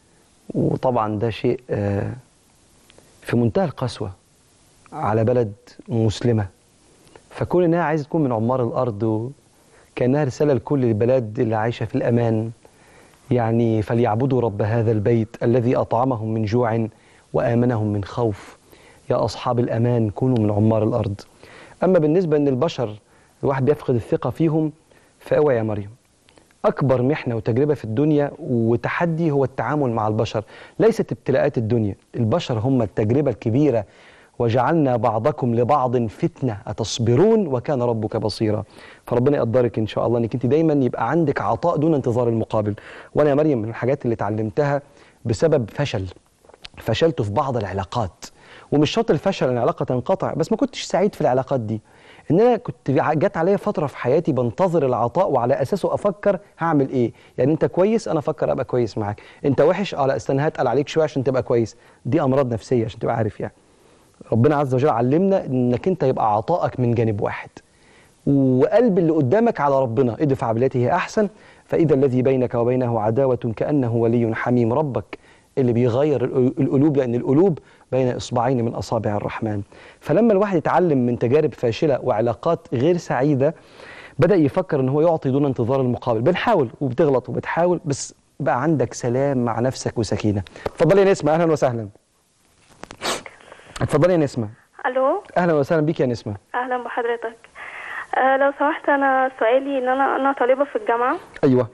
Speaker 1: وطبعا ده شيء آه، في منتهى القسوه على بلد مسلمه فكون انها عايزه تكون من عمار الارض وكانها رساله لكل البلاد اللي عايشه في الامان يعني فليعبدوا رب هذا البيت الذي اطعمهم من جوع وامنهم من خوف يا اصحاب الامان كونوا من عمار الارض اما بالنسبه ان البشر الواحد بيفقد الثقه فيهم فاوعى يا مريم اكبر محنه وتجربه في الدنيا وتحدي هو التعامل مع البشر ليست ابتلاءات الدنيا البشر هم التجربه الكبيره وجعلنا بعضكم لبعض فتنه اتصبرون وكان ربك بصيرا فربنا يقدرك ان شاء الله انك انت دايما يبقى عندك عطاء دون انتظار المقابل وانا يا مريم من الحاجات اللي اتعلمتها بسبب فشل فشلت في بعض العلاقات ومش شرط الفشل ان العلاقه تنقطع بس ما كنتش سعيد في العلاقات دي ان انا كنت جت عليا فتره في حياتي بنتظر العطاء وعلى اساسه افكر هعمل ايه يعني انت كويس انا افكر ابقى كويس معاك انت وحش اه لا استنى هتقل عليك شويه عشان تبقى كويس دي امراض نفسيه عشان تبقى عارف يعني ربنا عز وجل علمنا انك انت يبقى عطائك من جانب واحد وقلب اللي قدامك على ربنا ادفع بالتي هي احسن فاذا الذي بينك وبينه عداوه كانه ولي حميم ربك اللي بيغير القلو- القلوب لان القلوب بين اصبعين من اصابع الرحمن فلما الواحد يتعلم من تجارب فاشله وعلاقات غير سعيده بدا يفكر ان هو يعطي دون انتظار المقابل بنحاول وبتغلط وبتحاول بس بقى عندك سلام مع نفسك وسكينه اتفضلي يا نسمه اهلا وسهلا اتفضلي يا نسمه
Speaker 6: الو
Speaker 1: اهلا وسهلا بيك يا نسمه
Speaker 6: اهلا بحضرتك آه لو سمحت انا سؤالي ان انا انا طالبه في الجامعه
Speaker 1: ايوه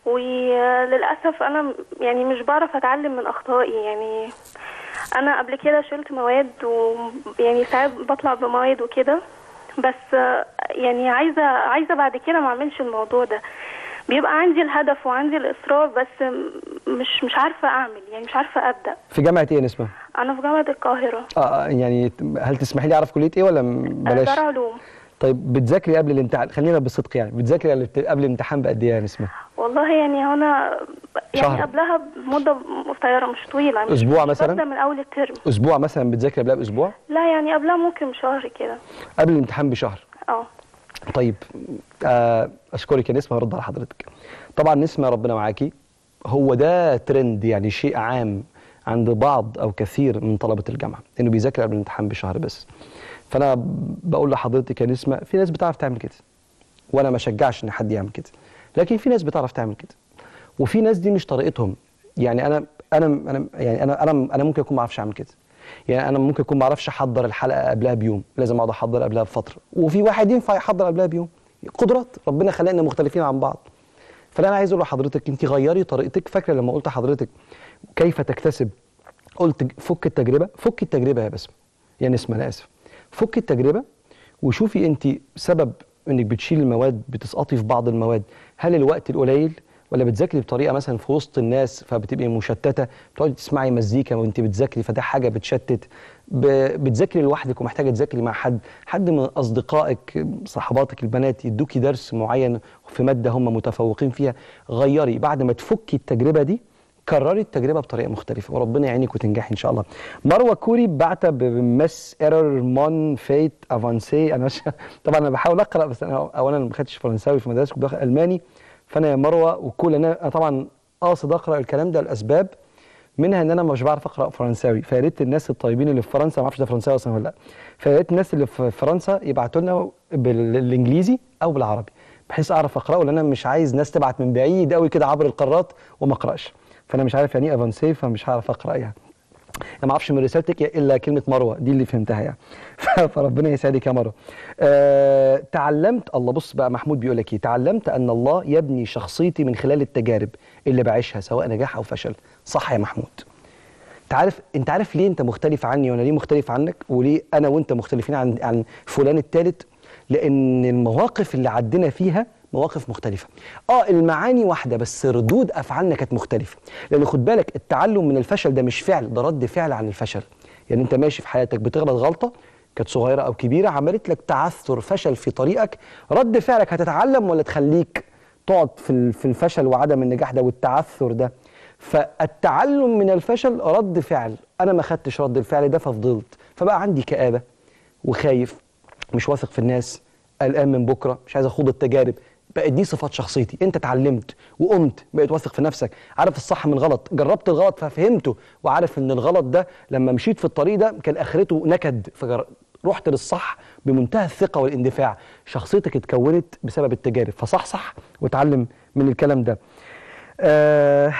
Speaker 6: وللاسف انا م- يعني مش بعرف اتعلم من اخطائي يعني انا قبل كده شلت مواد ويعني ساعات بطلع بمواد وكده بس آه، يعني عايزه عايزه بعد كده ما اعملش الموضوع ده بيبقى عندي الهدف وعندي الاصرار بس م- مش مش عارفه اعمل يعني مش عارفه ابدا
Speaker 1: في جامعه ايه يا نسمه
Speaker 6: انا في جامعه القاهره
Speaker 1: اه آه، يعني هل تسمحي لي اعرف كليه ايه ولا م- بلاش
Speaker 6: دار علوم
Speaker 1: طيب بتذاكري قبل الامتحان خلينا بالصدق يعني بتذاكري قبل قبل الامتحان بقد ايه يا نسمه
Speaker 6: والله يعني انا يعني
Speaker 1: شهر.
Speaker 6: قبلها بمده قصيره مش طويله مش
Speaker 1: أسبوع
Speaker 6: مش
Speaker 1: مثلاً؟
Speaker 6: ببدأ من اول الترم
Speaker 1: اسبوع مثلا بتذاكري قبلها باسبوع
Speaker 6: لا يعني قبلها ممكن شهر كده
Speaker 1: قبل الامتحان بشهر
Speaker 6: اه
Speaker 1: طيب آه، اشكرك يا نسمه هرد على حضرتك طبعا نسمه ربنا معاكي هو ده ترند يعني شيء عام عند بعض او كثير من طلبه الجامعه انه بيذاكر قبل الامتحان بشهر بس فانا بقول لحضرتك يا نسمه في ناس بتعرف تعمل كده وانا ما اشجعش ان حد يعمل كده لكن في ناس بتعرف تعمل كده وفي ناس دي مش طريقتهم يعني انا انا انا يعني انا انا انا ممكن اكون ما اعرفش اعمل كده يعني انا ممكن اكون ما اعرفش احضر الحلقه قبلها بيوم لازم اقعد احضر قبلها بفتره وفي واحد ينفع يحضر قبلها بيوم قدرات ربنا خلقنا مختلفين عن بعض فانا عايز اقول لحضرتك انت غيري طريقتك فاكره لما قلت لحضرتك كيف تكتسب قلت فك التجربه فك التجربه يا بسمه يا نسمه انا اسف فك التجربه وشوفي انت سبب انك بتشيل المواد بتسقطي في بعض المواد هل الوقت القليل ولا بتذاكري بطريقه مثلا في وسط الناس فبتبقي مشتته بتقعدي تسمعي مزيكا وانت بتذاكري فده حاجه بتشتت ب- بتذاكري لوحدك ومحتاجه تذاكري مع حد حد من اصدقائك صحباتك البنات يدوكي درس معين في ماده هم متفوقين فيها غيري بعد ما تفكي التجربه دي كرري التجربه بطريقه مختلفه وربنا يعينك وتنجحي ان شاء الله مروه كوري بعت بمس ايرور مون فيت افانسي انا مش طبعا انا بحاول اقرا بس انا اولا ما خدتش فرنساوي في مدرسه كنت باخد الماني فانا يا مروه وكل انا أنا طبعا قاصد اقرا الكلام ده لاسباب منها ان انا مش بعرف اقرا فرنساوي فيا ريت الناس الطيبين اللي في فرنسا ما اعرفش ده فرنساوي اصلا ولا لا فيا ريت الناس اللي في فرنسا يبعتوا لنا بالانجليزي او بالعربي بحيث اعرف اقراه لان انا مش عايز ناس تبعت من بعيد قوي كده عبر القارات وما اقراش فانا مش عارف يعني ايه افانسي فمش هعرف اقرا يعني انا ما اعرفش من رسالتك الا كلمه مروه دي اللي فهمتها يعني فربنا يسعدك يا مروه أه تعلمت الله بص بقى محمود بيقول لك ايه تعلمت ان الله يبني شخصيتي من خلال التجارب اللي بعيشها سواء نجاح او فشل صح يا محمود انت عارف انت عارف ليه انت مختلف عني وانا ليه مختلف عنك وليه انا وانت مختلفين عن عن فلان الثالث لان المواقف اللي عدينا فيها مواقف مختلفة اه المعاني واحدة بس ردود افعالنا كانت مختلفة لان خد بالك التعلم من الفشل ده مش فعل ده رد فعل عن الفشل يعني انت ماشي في حياتك بتغلط غلطة كانت صغيرة او كبيرة عملت لك تعثر فشل في طريقك رد فعلك هتتعلم ولا تخليك تقعد في ال- في الفشل وعدم النجاح ده والتعثر ده فالتعلم من الفشل رد فعل انا ما خدتش رد الفعل ده ففضلت فبقى عندي كآبة وخايف مش واثق في الناس قلقان من بكره مش عايز اخوض التجارب بقت دي صفات شخصيتي انت اتعلمت وقمت بقيت واثق في نفسك عارف الصح من الغلط جربت الغلط ففهمته وعارف ان الغلط ده لما مشيت في الطريق ده كان اخرته نكد فجر... رحت للصح بمنتهى الثقه والاندفاع شخصيتك اتكونت بسبب التجارب فصح صح واتعلم من الكلام ده آه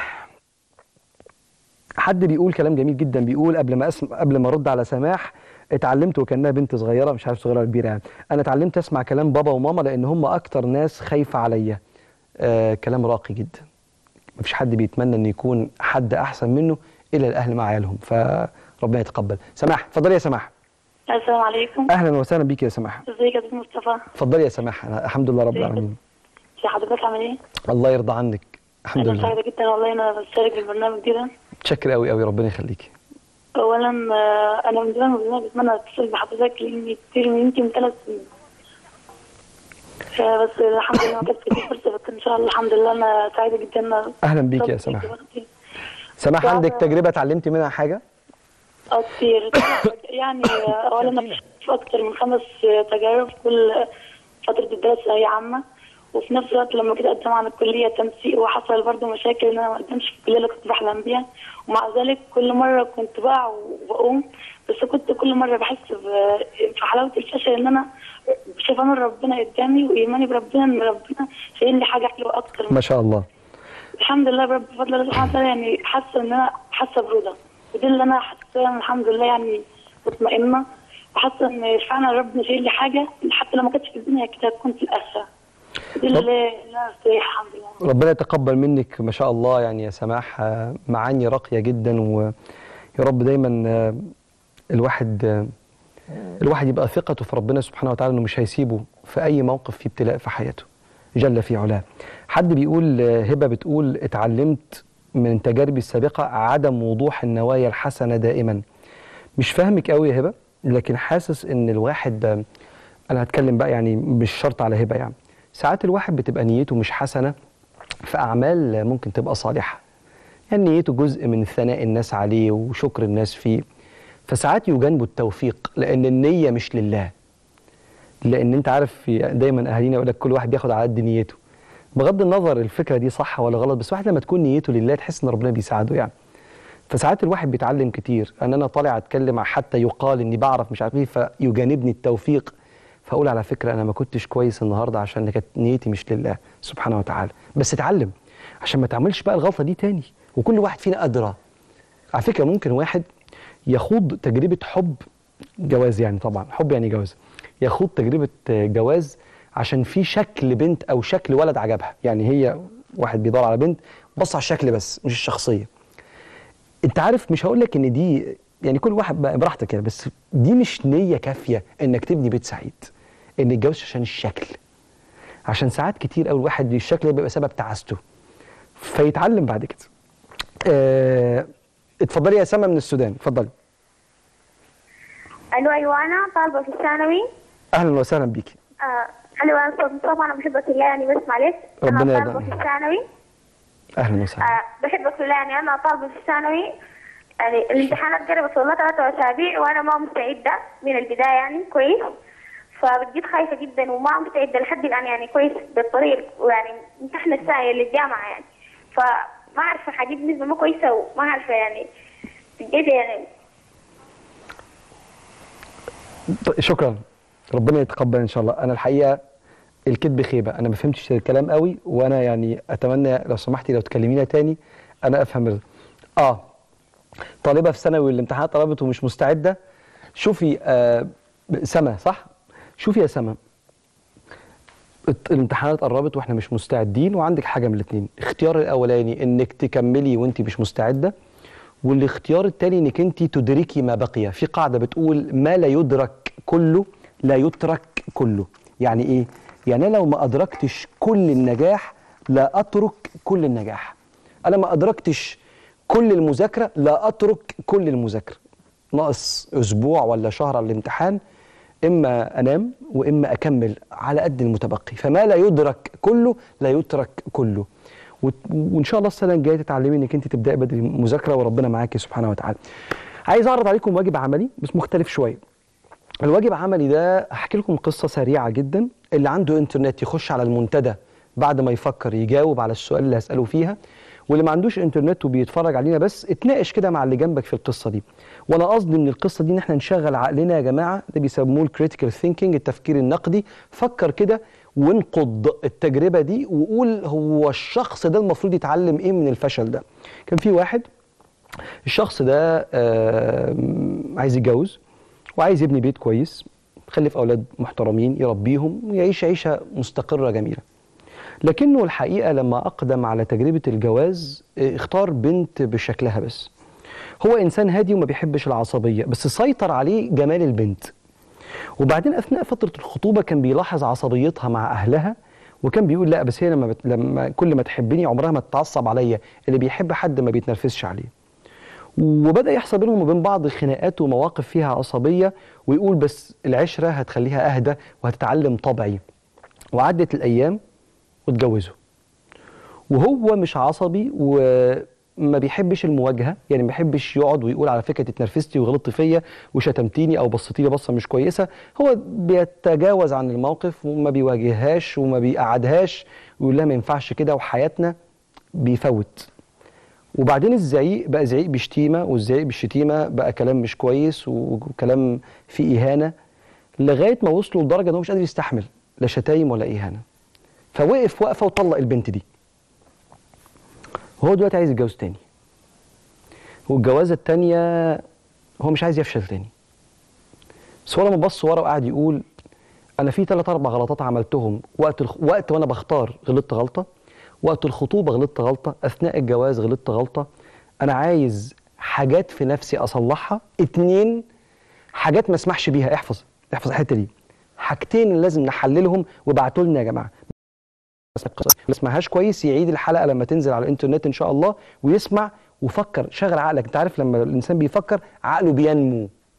Speaker 1: حد بيقول كلام جميل جدا بيقول قبل ما اسم قبل ما ارد على سماح اتعلمت وكانها بنت صغيره مش عارف صغيره ولا كبيره يعني انا اتعلمت اسمع كلام بابا وماما لان هم اكتر ناس خايفه عليا آه كلام راقي جدا مفيش حد بيتمنى ان يكون حد احسن منه الا الاهل مع عيالهم فربنا يتقبل سماح اتفضلي يا سماح
Speaker 7: السلام عليكم
Speaker 1: اهلا وسهلا بيك يا سماح
Speaker 7: ازيك يا استاذ مصطفى
Speaker 1: اتفضلي يا سماح أنا الحمد لله رب العالمين
Speaker 7: ازي حضرتك عامل ايه
Speaker 1: الله يرضى عنك الحمد
Speaker 7: انا
Speaker 1: لله
Speaker 7: سعيده جدا والله انا بشارك في البرنامج ده
Speaker 1: متشكر قوي قوي ربنا يخليكي
Speaker 7: اولا آه، انا من زمان من زمان بتمنى اتصل بحضرتك لاني كتير من يمكن ثلاث سنين آه، بس الحمد لله ما كانت في فرصه بس ان شاء الله الحمد لله انا سعيده جدا إن
Speaker 1: اهلا بيك يا
Speaker 7: ربنا
Speaker 1: سماح
Speaker 7: يكرمك.
Speaker 1: سماح
Speaker 7: وأنا-
Speaker 1: عندك تجربه اتعلمتي منها حاجه
Speaker 7: اه كتير يعني آه، اولا انا في اكتر من خمس آه، تجارب كل فتره الدراسه ثانويه عامه وفي نفس الوقت لما جيت اقدم على الكليه تنسيق وحصل برضه مشاكل ان انا ما اقدمش في الكليه اللي كنت بحلم بيها ومع ذلك كل مره كنت بقع وبقوم بس كنت كل مره بحس ب- في حلاوه الفشل ان انا شايفه ان ربنا قدامي وايماني بربنا ان ربنا شايل لي حاجه حلوه اكتر
Speaker 1: ما شاء الله
Speaker 7: الحمد لله برب بفضل الله سبحانه وتعالى يعني حاسه ان انا حاسه برضا ودي اللي انا حاسه الحمد لله يعني مطمئنه وحاسه ان فعلا ربنا شايل لي حاجه حتى لو ما كانتش في الدنيا كده هتكون في الاخره دي اللي اللي انا مرتاحه الحمد لله
Speaker 1: ربنا يتقبل منك ما شاء الله يعني يا سماح آه، معاني راقية جدا ويا رب دايما آه، الواحد آه، الواحد يبقى ثقته في ربنا سبحانه وتعالى انه مش هيسيبه في اي موقف فيه ابتلاء في حياته جل في علاه حد بيقول آه، هبة بتقول اتعلمت من تجاربي السابقة عدم وضوح النوايا الحسنة دائما مش فاهمك قوي يا هبه لكن حاسس ان الواحد آه، انا هتكلم بقى يعني مش شرط على هبه يعني ساعات الواحد بتبقى نيته مش حسنه في اعمال آه، ممكن تبقى صالحه يعني نيته جزء من ثناء الناس عليه وشكر الناس فيه فساعات يجانبه التوفيق لان النيه مش لله لان انت عارف في دايما اهالينا يقول لك كل واحد بياخد على قد نيته بغض النظر الفكره دي صح ولا غلط بس واحد لما تكون نيته لله تحس ان ربنا بيساعده يعني فساعات الواحد بيتعلم كتير ان انا طالع اتكلم حتى يقال اني بعرف مش عارف ايه فيجانبني التوفيق فاقول على فكره انا ما كنتش كويس النهارده عشان كانت نيتي مش لله سبحانه وتعالى بس اتعلم عشان ما تعملش بقى الغلطه دي تاني وكل واحد فينا ادرى على فكره ممكن واحد يخوض تجربه حب جواز يعني طبعا حب يعني جواز يخوض تجربه جواز عشان في شكل بنت او شكل ولد عجبها يعني هي واحد بيدور على بنت بص على الشكل بس مش الشخصيه انت عارف مش هقول لك ان دي يعني كل واحد بقى براحتك يعني بس دي مش نيه كافيه انك تبني بيت سعيد ان الجواز عشان الشكل عشان ساعات كتير قوي الواحد الشكل ده بيبقى سبب تعاسته فيتعلم بعد كده اه اتفضلي يا سما من السودان اتفضلي
Speaker 5: الو ايوه انا طالبه في الثانوي
Speaker 1: اهلا وسهلا بيكي
Speaker 5: آه، الو انا استاذ مصطفى انا بحبك الله يعني بس معلش
Speaker 1: ربنا
Speaker 5: انا
Speaker 1: يرضى
Speaker 5: طالبه في
Speaker 1: عنك.
Speaker 5: الثانوي
Speaker 1: اهلا وسهلا
Speaker 5: آه، بحبك الله يعني انا طالبه في الثانوي يعني الامتحانات قربت والله ثلاثة اسابيع وانا ما مستعده من البدايه يعني كويس فبجد خايفه جدا وما مستعده لحد الان يعني كويس بالطريق ويعني امتحان الثاني للجامعه يعني فما عارفه حجيب نسبه مو كويسه وما عارفه يعني بجد يعني
Speaker 1: ط- شكرا ربنا يتقبل ان شاء الله انا الحقيقه الكذب خيبه انا ما فهمتش الكلام قوي وانا يعني اتمنى لو سمحتي لو تكلمينا تاني انا افهم ال- اه طالبه في ثانوي والامتحانات قربت ومش مستعده شوفي آه سما صح شوفي يا سما الت- الامتحانات قربت واحنا مش مستعدين وعندك حاجه من الاثنين اختيار الاولاني انك تكملي وانت مش مستعده والاختيار التاني انك انت تدركي ما بقي في قاعده بتقول ما لا يدرك كله لا يترك كله يعني ايه يعني أنا لو ما ادركتش كل النجاح لا اترك كل النجاح انا ما ادركتش كل المذاكره لا اترك كل المذاكره ناقص اسبوع ولا شهر على الامتحان اما انام واما اكمل على قد المتبقي فما لا يدرك كله لا يترك كله وت- وان شاء الله السنه الجايه تتعلمي انك انت تبداي بدري مذاكره وربنا معاكي سبحانه وتعالى عايز اعرض عليكم واجب عملي بس مختلف شويه الواجب عملي ده احكي لكم قصه سريعه جدا اللي عنده انترنت يخش على المنتدى بعد ما يفكر يجاوب على السؤال اللي هساله فيها واللي ما عندوش انترنت وبيتفرج علينا بس اتناقش كده مع اللي جنبك في القصه دي وانا قصدي من القصه دي ان احنا نشغل عقلنا يا جماعه ده بيسموه الكريتيكال ثينكينج التفكير النقدي فكر كده وانقض التجربه دي وقول هو الشخص ده المفروض يتعلم ايه من الفشل ده كان في واحد الشخص ده آه، عايز يتجوز وعايز يبني بيت كويس يخلف اولاد محترمين يربيهم ويعيش عيشه مستقره جميله لكنه الحقيقه لما اقدم على تجربه الجواز آه، اختار بنت بشكلها بس هو انسان هادي وما بيحبش العصبيه بس سيطر عليه جمال البنت وبعدين اثناء فتره الخطوبه كان بيلاحظ عصبيتها مع اهلها وكان بيقول لا بس هي لما, بت... لما كل ما تحبني عمرها ما تتعصب عليا اللي بيحب حد ما بيتنرفزش عليه وبدا يحصل بينهم وبين بعض خناقات ومواقف فيها عصبيه ويقول بس العشره هتخليها اهدى وهتتعلم طبعي وعدت الايام واتجوزوا وهو مش عصبي وما بيحبش المواجهه يعني ما بيحبش يقعد ويقول على فكره اتنرفزتي وغلطتي فيا وشتمتيني او بصيتي لي بصه مش كويسه هو بيتجاوز عن الموقف وما بيواجههاش وما بيقعدهاش ويقول لها ما ينفعش كده وحياتنا بيفوت وبعدين الزعيق بقى زعيق بشتيمه والزعيق بالشتيمه بقى كلام مش كويس وكلام فيه اهانه لغايه ما وصلوا لدرجه ان هو مش قادر يستحمل لا شتايم ولا اهانه فوقف وقفه وطلق البنت دي وهو دلوقتي عايز يتجوز تاني والجوازه التانيه هو مش عايز يفشل تاني بس هو لما بص ورا وقعد يقول انا في ثلاث اربع غلطات عملتهم وقت الخ... وقت وانا بختار غلطت غلطه وقت الخطوبه غلطت غلطه اثناء الجواز غلطت غلطه انا عايز حاجات في نفسي اصلحها اتنين حاجات ما اسمحش بيها احفظ احفظ الحته دي حاجتين اللي لازم نحللهم وابعتوا لنا يا جماعه ما اسمعهاش كويس يعيد الحلقه لما تنزل على الانترنت ان شاء الله ويسمع وفكر شغل عقلك انت عارف لما الانسان بيفكر عقله بينمو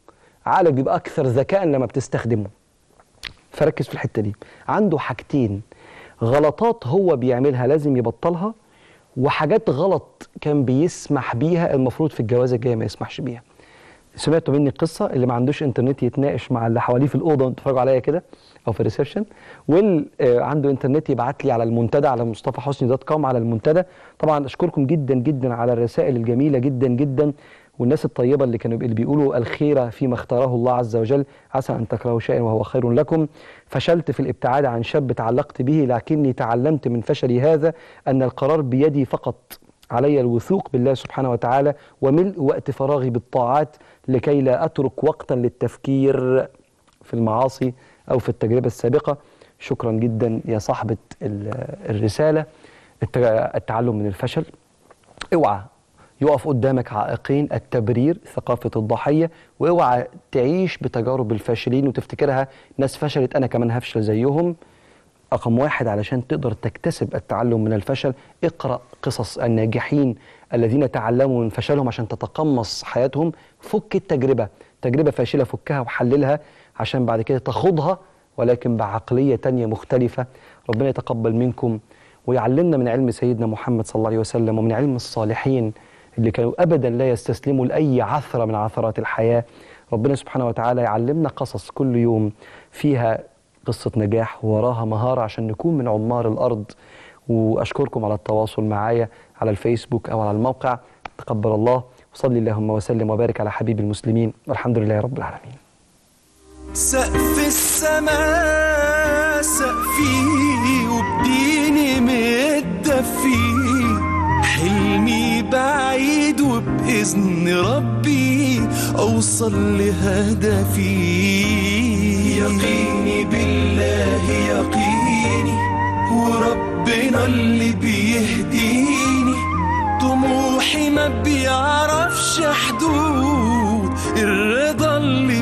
Speaker 1: عقلك بيبقى اكثر ذكاء لما بتستخدمه فركز في الحته دي عنده حاجتين غلطات هو بيعملها لازم يبطلها وحاجات غلط كان بيسمح بيها المفروض في الجواز الجاي ما يسمحش بيها سمعتوا مني القصه اللي ما عندوش انترنت يتناقش مع اللي حواليه في الاوضه وانتوا بتتفرجوا عليا كده او في الريسبشن واللي آه، عنده انترنت يبعت لي على المنتدى على مصطفى حسني دوت كوم على المنتدى طبعا اشكركم جدا جدا على الرسائل الجميله جدا جدا والناس الطيبه اللي كانوا اللي بيقولوا الخير فيما اختاره الله عز وجل عسى ان تكرهوا شيئا وهو خير لكم فشلت في الابتعاد عن شاب تعلقت به لكني تعلمت من فشلي هذا ان القرار بيدي فقط علي الوثوق بالله سبحانه وتعالى وملء وقت فراغي بالطاعات لكي لا اترك وقتا للتفكير في المعاصي او في التجربه السابقه شكرا جدا يا صاحبه ال- الرساله الت- التعلم من الفشل اوعى يقف قدامك عائقين التبرير ثقافة الضحية واوعى تعيش بتجارب الفاشلين وتفتكرها ناس فشلت أنا كمان هفشل زيهم رقم واحد علشان تقدر تكتسب التعلم من الفشل اقرأ قصص الناجحين الذين تعلموا من فشلهم عشان تتقمص حياتهم فك التجربة تجربة فاشلة فكها وحللها عشان بعد كده تخوضها ولكن بعقلية تانية مختلفة ربنا يتقبل منكم ويعلمنا من علم سيدنا محمد صلى الله عليه وسلم ومن علم الصالحين اللي كانوا ابدا لا يستسلموا لاي عثره من عثرات الحياه ربنا سبحانه وتعالى يعلمنا قصص كل يوم فيها قصه نجاح وراها مهاره عشان نكون من عمار الارض واشكركم على التواصل معايا على الفيسبوك او على الموقع تقبل الله وصلي اللهم وسلم وبارك على حبيب المسلمين والحمد لله رب العالمين
Speaker 8: سقف السماء سقفي وبديني متدفي حلمي بعيد وبإذن ربي أوصل لهدفي يقيني بالله يقيني وربنا اللي بيهديني طموحي ما بيعرفش حدود الرضا اللي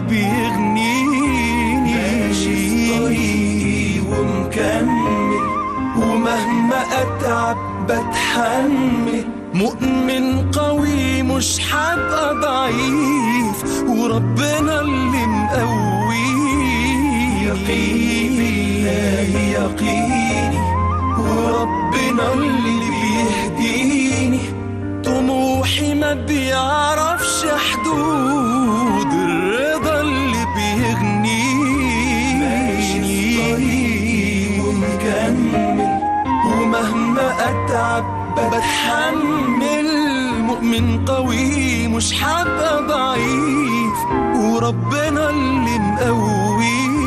Speaker 8: بيغنيني ماشي في طريقي ومكمل ومهما اتعب بتحمل مؤمن قوي مش هبقى ضعيف وربنا اللي مقوي يقيني بالله يقيني وربنا اللي بيهديني طموحي ما بيعرفش حدود الرضا اللي بيغنيني ماشي في طريقي ومكمل ومهما اتعب بتحمل مؤمن قوي مش هبقى ضعيف وربنا اللي مقوي